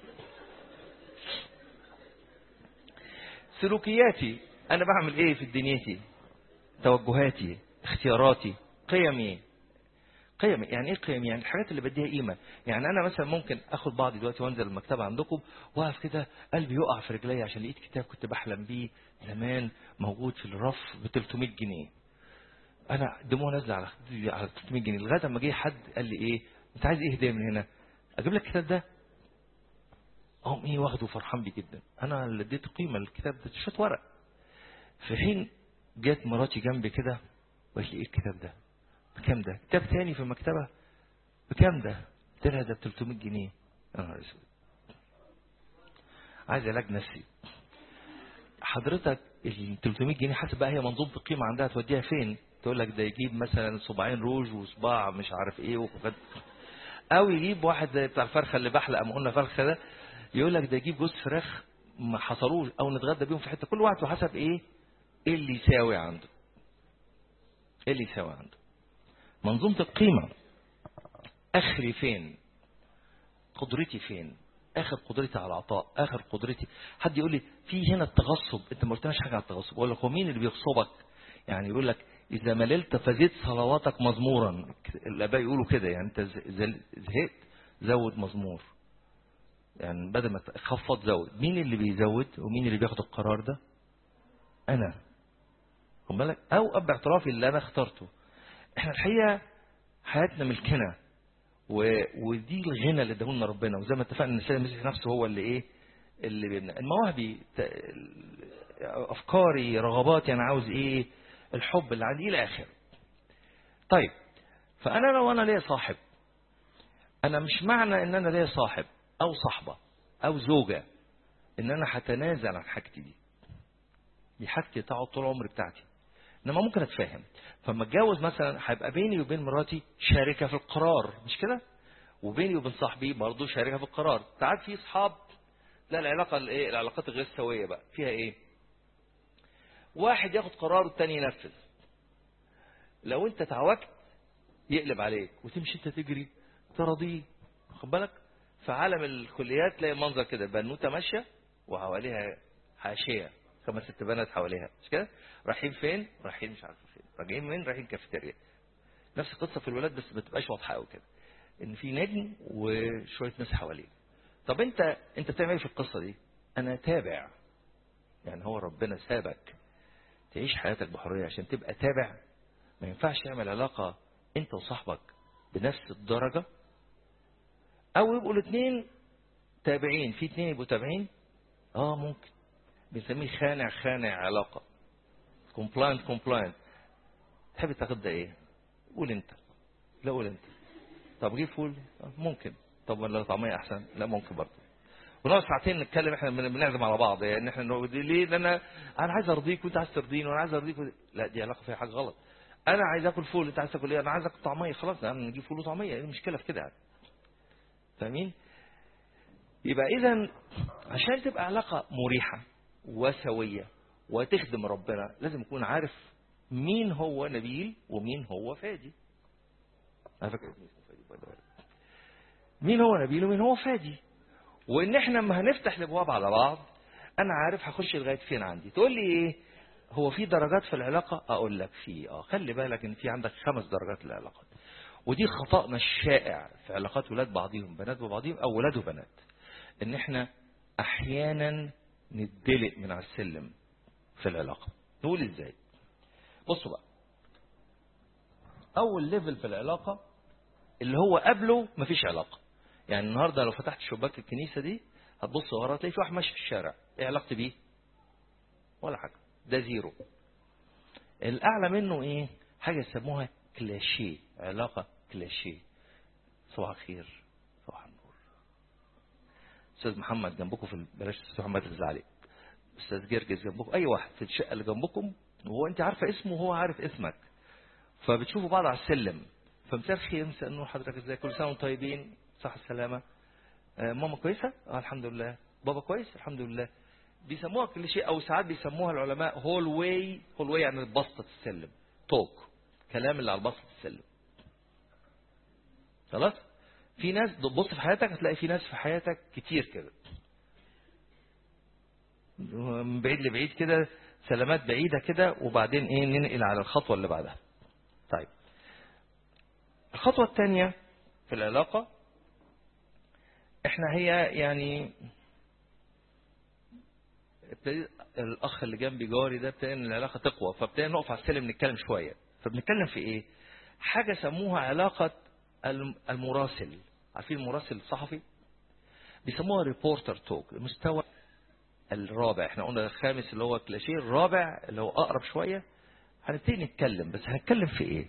A: سلوكياتي انا بعمل ايه في دنيتي توجهاتي اختياراتي قيمي قيم يعني ايه قيم يعني الحاجات اللي بديها قيمه يعني انا مثلا ممكن اخد بعضي دلوقتي وانزل المكتبه عندكم واقف كده قلبي يقع في رجلي عشان لقيت كتاب كنت بحلم بيه زمان موجود في الرف ب 300 جنيه انا دموع نازله على على 300 جنيه لغايه اما جه حد قال لي ايه انت عايز ايه هديه من هنا اجيب لك الكتاب ده اقوم ايه واخده فرحان بيه جدا انا اللي اديت قيمه للكتاب ده شويه ورق في حين جت مراتي جنبي كده وقالت لي ايه الكتاب ده بكام ده كتاب تاني في المكتبة بكام ده قلت لها ده ب 300 جنيه يا نهار اسود عايز علاج نفسي حضرتك ال 300 جنيه حسب بقى هي منظومه القيمه عندها توديها فين تقول لك ده يجيب مثلا صباعين روج وصباع مش عارف ايه وخد او يجيب واحد زي بتاع الفرخه اللي بحلق اما قلنا فرخه ده يقول لك ده يجيب جوز فراخ ما حصلوش او نتغدى بيهم في حته كل واحد وحسب ايه ايه اللي يساوي عنده ايه اللي يساوي عنده منظومة القيمة اخري فين قدرتي فين اخر قدرتي على العطاء اخر قدرتي حد يقول لي في هنا التغصب انت ما قلتناش حاجه على التغصب اقول لك هو مين اللي بيغصبك يعني يقول لك اذا مللت فزد صلواتك مزمورا الاباء يقولوا كده يعني انت زهقت زود مزمور يعني بدل ما تخفض زود مين اللي بيزود ومين اللي بياخد القرار ده انا خد بالك او اب اعترافي اللي انا اخترته احنا الحقيقه حياتنا ملكنا و... ودي الغنى اللي اداهولنا ربنا وزي ما اتفقنا ان السيد المسيح نفسه هو اللي ايه اللي بيبنى المواهبي ت... افكاري رغباتي انا عاوز ايه الحب اللي عندي الى اخره طيب فانا لو انا ليا صاحب انا مش معنى ان انا ليا صاحب او صاحبه او زوجه ان انا هتنازل عن حاجتي دي دي حاجتي تقعد طول عمري بتاعتي انما ممكن اتفاهم فلما اتجوز مثلا هيبقى بيني وبين مراتي شركه في القرار مش كده وبيني وبين صاحبي برضه شركه في القرار ساعات في اصحاب لا العلاقه الايه العلاقات الغير سويه بقى فيها ايه واحد ياخد قرار والتاني ينفذ لو انت تعوجت يقلب عليك وتمشي انت تجري ترضيه خد بالك في عالم الكليات تلاقي المنظر كده بنوته ماشيه وحواليها حاشيه خمس ست بنات حواليها مش كده رايحين فين رايحين مش عارف فين راجعين منين رايحين كافيتيريا نفس القصه في الولاد بس ما تبقاش واضحه قوي كده ان في نجم وشويه ناس حواليه طب انت انت بتعمل ايه في القصه دي انا تابع يعني هو ربنا سابك تعيش حياتك بحريه عشان تبقى تابع ما ينفعش تعمل علاقه انت وصاحبك بنفس الدرجه او يبقوا الاثنين تابعين في اثنين يبقوا تابعين اه ممكن بنسميه خانع خانع علاقة كومبلاينت كومبلاينت تحب تاخد ده ايه قول انت لا قول انت طب جيب فول ممكن طب ولا طعمية احسن لا ممكن برضه ونقعد ساعتين نتكلم احنا بنعزم على بعض يعني احنا نقول ليه لان انا انا عايز ارضيك وانت عايز ترضيني وانا عايز ارضيك و... لا دي علاقه فيها حاجه غلط انا عايز اكل فول انت عايز تاكل ايه انا عايز اكل طعميه خلاص انا نجيب فول وطعميه ايه المشكله في كده يعني فاهمين يبقى اذا عشان تبقى علاقه مريحه وسوية وتخدم ربنا لازم يكون عارف مين هو نبيل ومين هو فادي أنا فاكر مين هو نبيل ومين هو فادي وان احنا لما هنفتح الابواب على بعض انا عارف هخش لغايه فين عندي تقول لي ايه هو في درجات في العلاقه اقول لك في اه خلي بالك ان في عندك خمس درجات للعلاقات ودي خطأنا الشائع في علاقات ولاد بعضهم بنات وبعضهم او ولاد وبنات ان احنا احيانا ندلق من على السلم في العلاقه نقول ازاي بصوا بقى اول ليفل في العلاقه اللي هو قبله مفيش علاقه يعني النهارده لو فتحت شباك الكنيسه دي هتبص ورا تلاقي في واحد ماشي في الشارع ايه علاقتي بيه ولا حاجه ده زيرو الاعلى منه ايه حاجه يسموها كلاشيه علاقه كلاشيه صباح الخير صباح النور استاذ محمد جنبكم في ال- بلاش استاذ محمد تزعل عليك استاذ جرجس جنبكم اي واحد في الشقه اللي جنبكم وهو انت عارفه اسمه وهو عارف اسمك فبتشوفوا بعض على السلم فمساء الخير مساء النور حضرتك ازاي كل سنه وانتم طيبين صح السلامه آه، ماما كويسه اه الحمد لله بابا كويس الحمد لله بيسموها كل شيء او ساعات بيسموها العلماء هول واي هول واي يعني بسطه السلم توك كلام اللي على بسطه السلم خلاص في ناس تبص في حياتك هتلاقي في ناس في حياتك كتير كده من بعيد لبعيد كده سلامات بعيدة كده وبعدين ايه ننقل على الخطوة اللي بعدها طيب الخطوة الثانية في العلاقة احنا هي يعني ابتدي الاخ اللي جنبي جاري ده ابتدى ان العلاقة تقوى فابتدينا نقف على السلم نتكلم شوية فبنتكلم في ايه حاجة سموها علاقة الم- المراسل عارفين المراسل الصحفي بيسموها ريبورتر توك المستوى الرابع احنا قلنا الخامس اللي هو كلاشيه الرابع اللي هو اقرب شويه هنبتدي نتكلم بس هنتكلم في ايه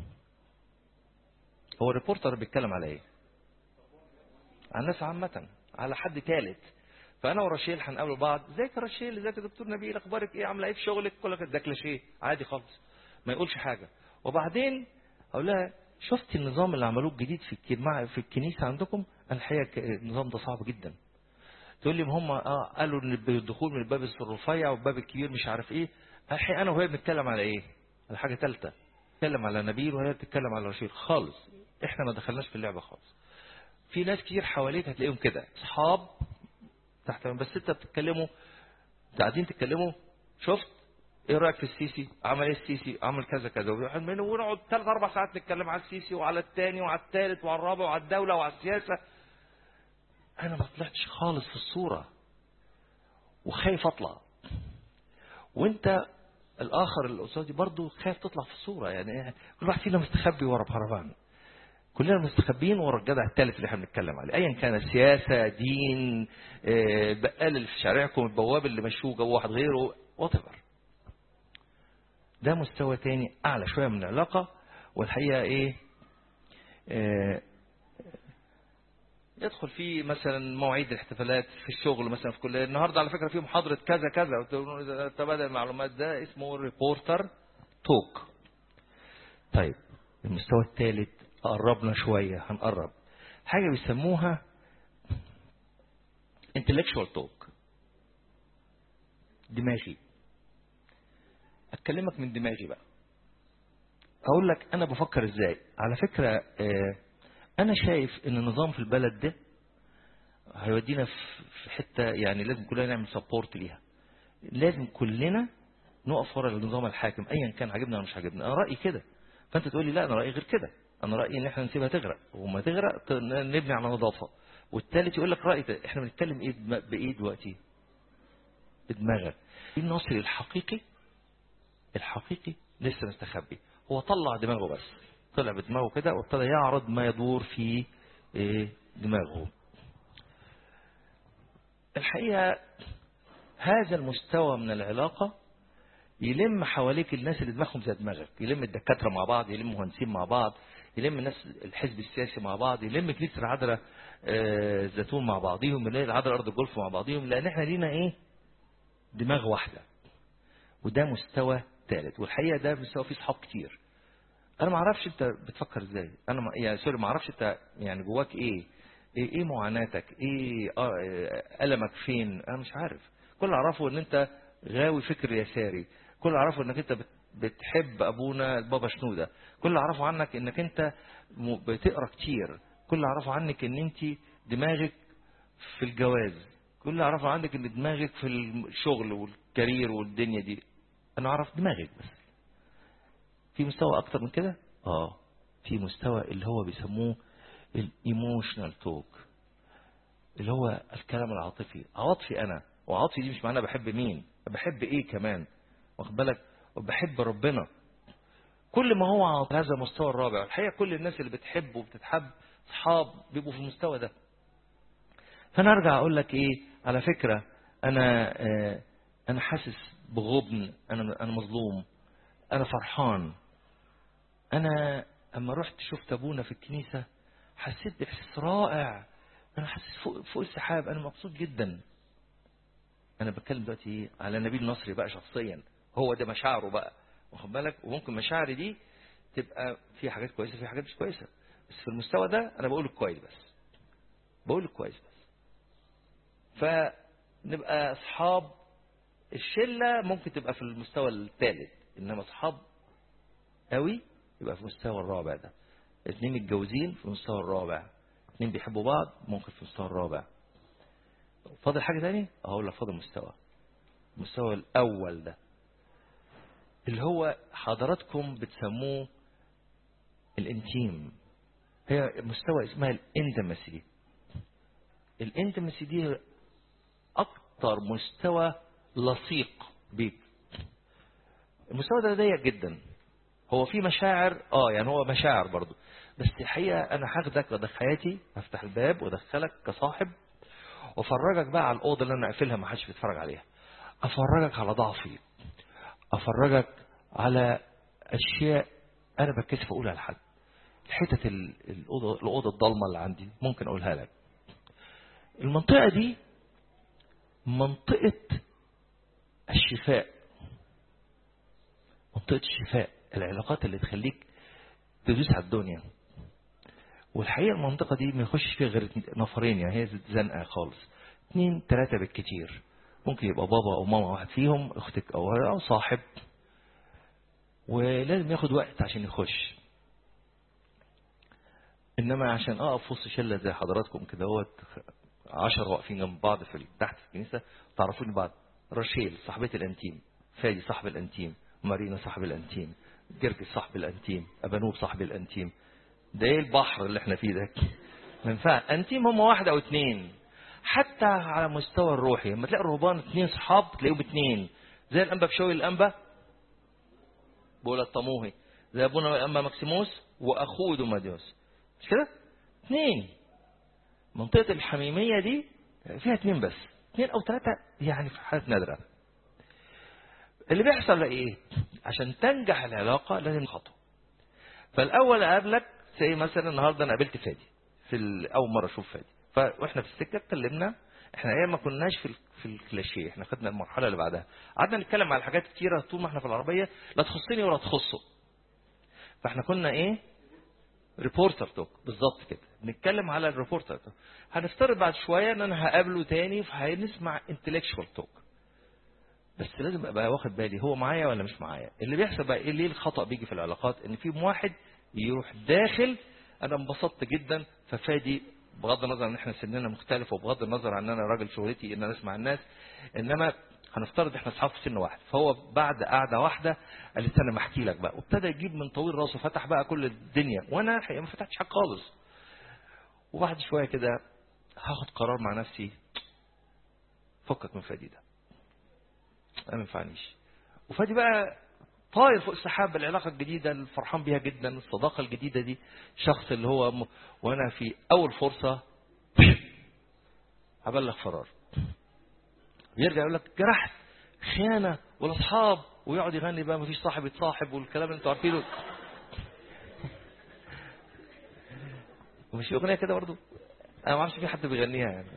A: هو الريبورتر بيتكلم على ايه عن الناس عامه على حد ثالث فانا ورشيل هنقابل بعض ازيك يا رشيل ازيك يا دكتور نبيل اخبارك ايه عامله ايه في شغلك كل لك ده كلاشيه عادي خالص ما يقولش حاجه وبعدين اقول لها شفتي النظام اللي عملوه الجديد في الك- مع- في الكنيسه عندكم الحقيقه ك- النظام ده صعب جدا تقول لي ما هم اه قالوا ان الدخول من الباب الرفيع والباب الكبير مش عارف ايه الحقيقه انا وهي بنتكلم على ايه على حاجه ثالثه بنتكلم على نبيل وهي بتتكلم على رشيد خالص احنا ما دخلناش في اللعبه خالص في ناس كتير حواليك هتلاقيهم كده اصحاب تحت بس انت بتتكلموا قاعدين تتكلموا شفت ايه رايك في السيسي عمل ايه السيسي عمل كذا كذا ونقعد ثلاث اربع ساعات نتكلم على السيسي وعلى الثاني وعلى الثالث وعلى الرابع وعلى الدوله وعلى السياسه انا ما طلعتش خالص في الصورة وخايف اطلع وانت الاخر اللي قصادي برضه خايف تطلع في الصورة يعني إيه؟ كل واحد فينا مستخبي ورا بهربان كلنا مستخبيين ورا الجدع الثالث اللي احنا بنتكلم عليه ايا كان سياسة دين آه، بقال اللي في شارعكم البواب اللي مشوه جوه واحد غيره وات ده مستوى تاني اعلى شوية من العلاقة والحقيقة ايه آه، يدخل فيه مثلا مواعيد الاحتفالات في الشغل مثلا في كليه النهارده على فكره في محاضره كذا كذا تبادل المعلومات ده اسمه ريبورتر توك طيب المستوى الثالث قربنا شويه هنقرب حاجه بيسموها intellectual توك دماغي اكلمك من دماغي بقى اقول لك انا بفكر ازاي على فكره آه انا شايف ان النظام في البلد ده هيودينا في في حته يعني لازم كلنا نعمل سبورت ليها لازم كلنا نقف ورا النظام الحاكم ايا كان عاجبنا ولا مش عاجبنا انا رايي كده فانت تقول لي لا انا رايي غير كده انا رايي ان احنا نسيبها تغرق وما تغرق ت- نبني على نظافه والثالث يقول لك راي ده. احنا بنتكلم ايه بم- بايه دلوقتي بدماغك الناصر الحقيقي الحقيقي لسه مستخبي هو طلع دماغه بس طلع بدماغه كده وابتدى يعرض ما يدور في إيه، دماغه الحقيقة هذا المستوى من العلاقة يلم حواليك الناس اللي دماغهم زي دماغك يلم الدكاترة مع بعض يلم مهندسين مع بعض يلم الناس الحزب السياسي مع بعض يلم كنيسة العذراء آه، الزيتون مع بعضيهم يلم العذراء أرض الجولف مع بعضيهم لأن احنا لينا إيه دماغ واحدة وده مستوى ثالث والحقيقة ده مستوى فيه صحاب كتير انا ما اعرفش انت بتفكر ازاي انا ما يعني سوري ما اعرفش انت يعني جواك ايه ايه, إيه معاناتك ايه آه، آه، المك فين انا مش عارف كل اللي اعرفه ان انت غاوي فكر يساري كل اللي اعرفه انك انت بت- بتحب ابونا البابا شنوده كل اللي اعرفه عنك انك انت م- بتقرا كتير كل اللي اعرفه عنك ان انت دماغك في الجواز كل اللي اعرفه عندك ان دماغك في الشغل والكارير والدنيا دي انا اعرف دماغك بس في مستوى اكتر من كده اه في مستوى اللي هو بيسموه الايموشنال توك اللي هو الكلام العاطفي عاطفي انا وعاطفي دي مش معناها بحب مين بحب ايه كمان واخد بالك وبحب ربنا كل ما هو على هذا المستوى الرابع الحقيقه كل الناس اللي بتحب وبتتحب اصحاب بيبقوا في المستوى ده فانا ارجع اقول لك ايه على فكره انا آه انا حاسس بغبن انا انا مظلوم انا فرحان انا اما رحت شفت ابونا في الكنيسه حسيت باحساس رائع انا حاسس فوق فوق السحاب انا مبسوط جدا انا بتكلم دلوقتي ايه على نبيل النصري بقى شخصيا هو ده مشاعره بقى واخد بالك وممكن مشاعري دي تبقى في حاجات كويسه في حاجات مش كويسه بس في المستوى ده انا بقول كويس بس بقول كويس بس فنبقى اصحاب الشله ممكن تبقى في المستوى الثالث انما اصحاب قوي يبقى في المستوى الرابع ده اثنين متجوزين في المستوى الرابع اثنين بيحبوا بعض ممكن في المستوى الرابع فاضل حاجه تاني اقول لك فاضل مستوى المستوى الاول ده اللي هو حضراتكم بتسموه الانتيم هي مستوى اسمها الانتمسي الانتمسي دي اكتر مستوى لصيق بيك المستوى ده ضيق جدا هو في مشاعر اه يعني هو مشاعر برضو بس الحقيقه انا هاخدك وده حياتي هفتح الباب وادخلك كصاحب وافرجك بقى على الاوضه اللي انا قافلها ما حدش بيتفرج عليها افرجك على ضعفي افرجك على اشياء انا بتكسف اقولها لحد حتة الاوضه الاوضه الضلمه اللي عندي ممكن اقولها لك المنطقه دي منطقه الشفاء منطقه الشفاء العلاقات اللي تخليك تدوس على الدنيا والحقيقه المنطقه دي ما يخش فيها غير نفرين يعني هي زنقه خالص اثنين ثلاثه بالكتير ممكن يبقى بابا او ماما واحد فيهم اختك او او صاحب ولازم ياخد وقت عشان يخش انما عشان اقف في وسط شله زي حضراتكم كده هوت 10 واقفين جنب بعض في تحت في الكنيسه تعرفون بعض رشيل صاحبه الانتيم فادي صاحب الانتيم مارينا صاحب الانتيم جرجس صاحب الانتيم ابانوب صاحب الانتيم ده ايه البحر اللي احنا فيه ده ما ينفع انتيم هم واحد او اتنين حتى على مستوى الروحي لما تلاقي الرهبان اتنين صحاب تلاقيهم اتنين زي الانبا بشوي الانبا بولا الطموهي زي ابونا الانبا مكسيموس واخوه دوماديوس مش كده اتنين منطقة الحميمية دي فيها اتنين بس اتنين او ثلاثة يعني في حالات نادرة اللي بيحصل ايه عشان تنجح العلاقة لازم خطوة فالاول اقابلك زي مثلا النهارده انا قابلت فادي في اول مره اشوف فادي فاحنا في السكه اتكلمنا احنا ايام ما كناش في في الكلاشيه احنا خدنا المرحله اللي بعدها قعدنا نتكلم على حاجات كتيره طول ما احنا في العربيه لا تخصني ولا تخصه فاحنا كنا ايه ريبورتر توك بالظبط كده نتكلم على الريبورتر توك هنفترض بعد شويه ان انا هقابله تاني فهنسمع انتلكشوال توك بس لازم ابقى واخد بالي هو معايا ولا مش معايا اللي بيحصل بقى ايه ليه الخطا بيجي في العلاقات ان في واحد يروح داخل انا انبسطت جدا ففادي بغض النظر ان احنا سننا مختلف وبغض النظر عن انا راجل شغلتي ان انا اسمع الناس انما هنفترض احنا اصحاب في سن واحد فهو بعد قعده واحده قال لي انا احكي لك بقى وابتدى يجيب من طويل راسه فتح بقى كل الدنيا وانا الحقيقه ما فتحتش حاجه خالص وبعد شويه كده هاخد قرار مع نفسي فكك من فادي ده انا ما ينفعنيش وفادي بقى طاير فوق السحاب العلاقة الجديدة اللي فرحان بيها جدا الصداقة الجديدة دي شخص اللي هو م... وانا في اول فرصة هبلغ فرار يرجع يقول لك جرحت خيانة والاصحاب ويقعد يغني بقى مفيش صاحب يتصاحب والكلام اللي انتوا عارفينه ومش اغنية كده برضه انا ما اعرفش في حد بيغنيها يعني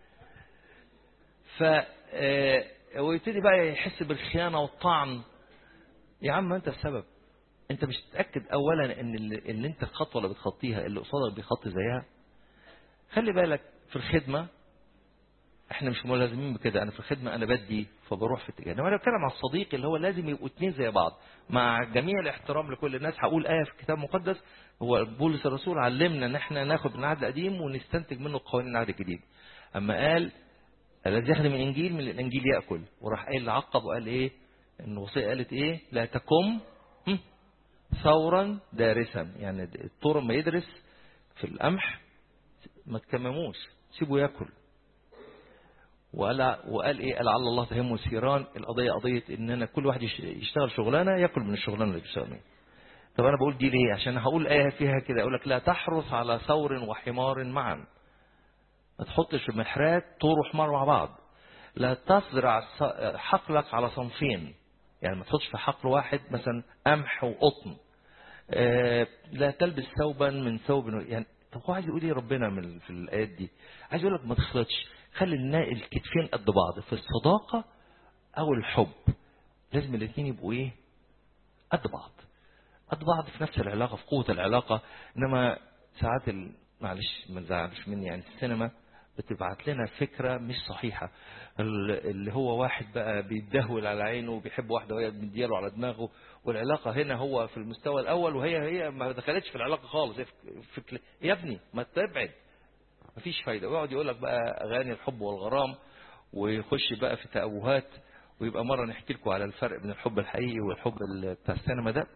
A: ف ويبتدي بقى يحس بالخيانة والطعن يا عم انت السبب انت مش تتاكد اولا ان اللي, اللي انت الخطوه اللي بتخطيها اللي قصادك بيخطي زيها خلي بالك في الخدمه احنا مش ملازمين بكده انا في الخدمه انا بدي فبروح في اتجاه انما انا بتكلم على الصديق اللي هو لازم يبقوا اتنين زي بعض مع جميع الاحترام لكل الناس هقول ايه في الكتاب المقدس هو بولس الرسول علمنا ان احنا ناخد من العهد القديم ونستنتج منه قوانين العهد الجديد اما قال الذي يخدم الانجيل من الانجيل ياكل وراح قايل عقب وقال ايه ان الوصيه قالت ايه لا تكم هم، ثورا دارسا يعني الطور ما يدرس في القمح ما تكمموش سيبه ياكل وقال وقال ايه قال لعل الله تهمه سيران القضيه قضيه ان انا كل واحد يش- يشتغل شغلانه ياكل من الشغلانه اللي بيشتغلها طب انا بقول دي ليه عشان هقول ايه فيها كده اقول لك لا تحرص على ثور وحمار معا ما تحطش في محرات طور وحمار مع بعض لا تزرع ص- حقلك على صنفين يعني ما تحطش في حقل واحد مثلا قمح وقطن آه، لا تلبس ثوبا من ثوب يعني طب هو عايز يقول ايه ربنا من في الايات دي عايز يقول لك ما تخلطش خلي النا- الكتفين قد بعض في الصداقه او الحب لازم الاثنين يبقوا ايه قد بعض قد بعض في نفس العلاقه في قوه العلاقه انما ساعات ال... معلش ما تزعلش مني يعني السينما بتبعت لنا فكره مش صحيحه ال- اللي هو واحد بقى بيتدهول على عينه وبيحب واحده وهي مدياله على دماغه والعلاقه هنا هو في المستوى الاول وهي هي ما دخلتش في العلاقه خالص هي في... في... يا ابني ما تبعد مفيش فايده ويقعد يقول لك بقى اغاني الحب والغرام ويخش بقى في تأوهات ويبقى مره نحكي لكم على الفرق بين الحب الحقيقي والحب ال- بتاع السينما ده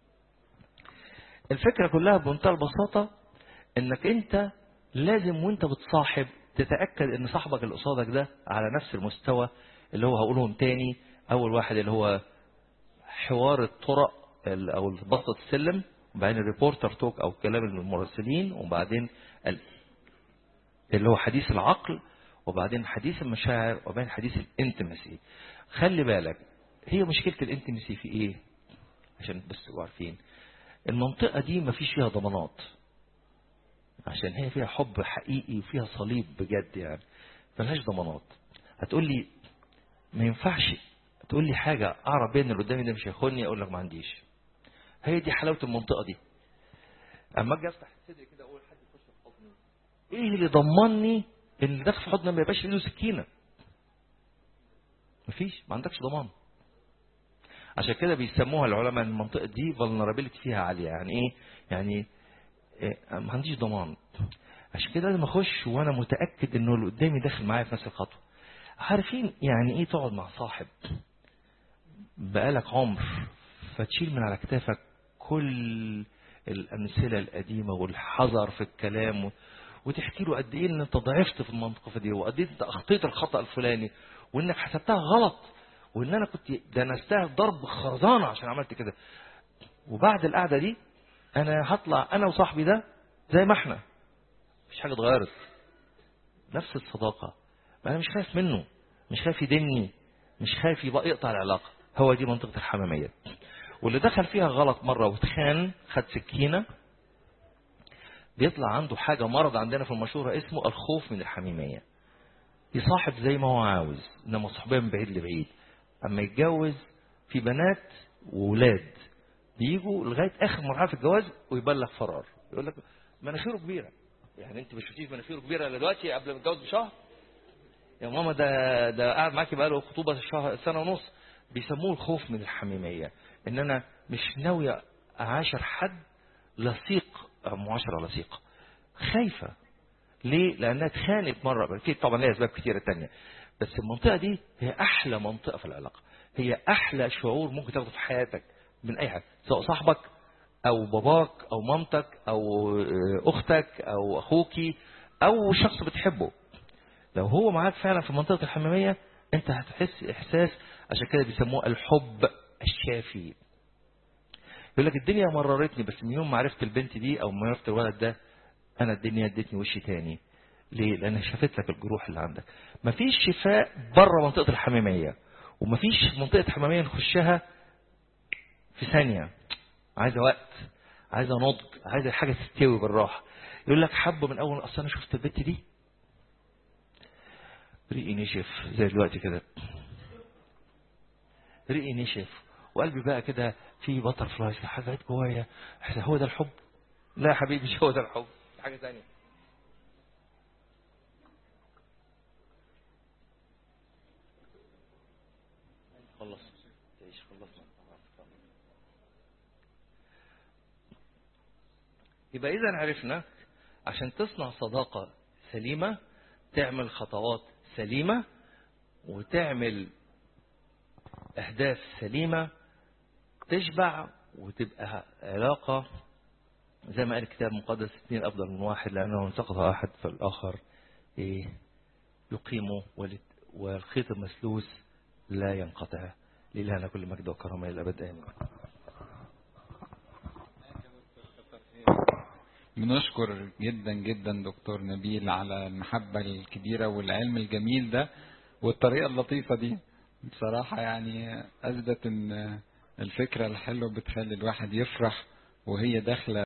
A: الفكره كلها بمنتهى البساطه انك انت لازم وانت بتصاحب تتاكد ان صاحبك اللي قصادك ده على نفس المستوى اللي هو هقولهم تاني اول واحد اللي هو حوار الطرق ال- او بسطة السلم وبعدين الريبورتر توك او كلام المراسلين وبعدين ال- اللي هو حديث العقل وبعدين حديث المشاعر وبعدين حديث الانتمسي خلي بالك هي مشكلة الانتمسي في ايه عشان بس تبقوا عارفين المنطقة دي مفيش فيها ضمانات عشان هي فيها حب حقيقي وفيها صليب بجد يعني ملهاش ضمانات هتقول لي ما ينفعش تقول لي حاجة أعرف بين اللي قدامي ده مش هيخوني أقول لك ما عنديش هي دي حلاوة المنطقة دي أما أجي أفتح صدري كده أقول حد يخش في حضني إيه اللي ضمني إن اللي داخل في حضني ما يبقاش في إيده سكينة مفيش ما عندكش ضمان عشان كده بيسموها العلماء المنطقة دي vulnerability فيها عالية يعني إيه يعني إيه ما عنديش ضمان عشان كده لازم اخش وانا متاكد انه اللي قدامي داخل معايا في نفس الخطوه عارفين يعني ايه تقعد مع صاحب بقالك عمر فتشيل من على كتافك كل الامثله القديمه والحذر في الكلام و- وتحكي له قد ايه ان انت ضعفت في المنطقه دي وقد ايه انت اخطيت الخطا الفلاني وانك حسبتها غلط وان انا كنت دنستها ضرب خرزانه عشان عملت كده وبعد القعده دي انا هطلع انا وصاحبي ده زي ما احنا مفيش حاجه اتغيرت نفس الصداقه انا مش خايف منه مش خايف يدمني مش خايف يبقى يقطع العلاقه هو دي منطقه الحماميه واللي دخل فيها غلط مره واتخان خد سكينه بيطلع عنده حاجه مرض عندنا في المشوره اسمه الخوف من الحميميه يصاحب زي ما هو عاوز انما صحبيه من بعيد لبعيد اما يتجوز في بنات وولاد بيجوا لغايه اخر مرحله في الجواز ويبلغ فرار يقول لك مناخيره كبيره يعني انت ما شفتيش مناخيره كبيره الا دلوقتي قبل ما يتجوز بشهر يا ماما ده ده قاعد معاكي بقاله خطوبه شهر سنه ونص بيسموه الخوف من الحميميه ان انا مش ناويه اعاشر حد لصيق معاشره لصيقه خايفه ليه؟ لانها اتخانت مره اكيد طبعا ليها اسباب كتيره تانية بس المنطقه دي هي احلى منطقه في العلاقه هي احلى شعور ممكن تاخده في حياتك من اي حد سواء صاحبك او باباك او مامتك او اختك او اخوكي او شخص بتحبه لو هو معاك فعلا في منطقه الحماميه انت هتحس احساس عشان كده بيسموه الحب الشافي يقول لك الدنيا مررتني بس من يوم ما عرفت البنت دي او ما عرفت الولد ده انا الدنيا ادتني وش تاني ليه لان شافت لك الجروح اللي عندك مفيش شفاء بره منطقه الحماميه ومفيش منطقه حماميه نخشها في ثانيه عايزه وقت عايزه نضج عايزه حاجه تستوي بالراحه يقول لك حبه من اول اصل انا شفت البنت دي ريقي نشف زي دلوقتي كده ريقي نشف وقلبي بقى كده في بطر فلايز في حاجات جوايا هو ده الحب لا يا حبيبي مش هو ده الحب حاجه ثانيه خلص تعيش خلصنا يبقى إذا عرفنا عشان تصنع صداقة سليمة تعمل خطوات سليمة وتعمل أهداف سليمة تشبع وتبقى علاقة زي ما قال الكتاب المقدس اثنين أفضل من واحد لأنه انتقض أحد فالآخر إيه يقيمه والخيط المسلوس لا ينقطع لله كل مجد وكرامة إلى الأبد آمين
B: بنشكر جدا جدا دكتور نبيل على المحبة الكبيرة والعلم الجميل ده والطريقة اللطيفة دي بصراحة يعني أثبت إن الفكرة الحلوة بتخلي الواحد يفرح وهي داخلة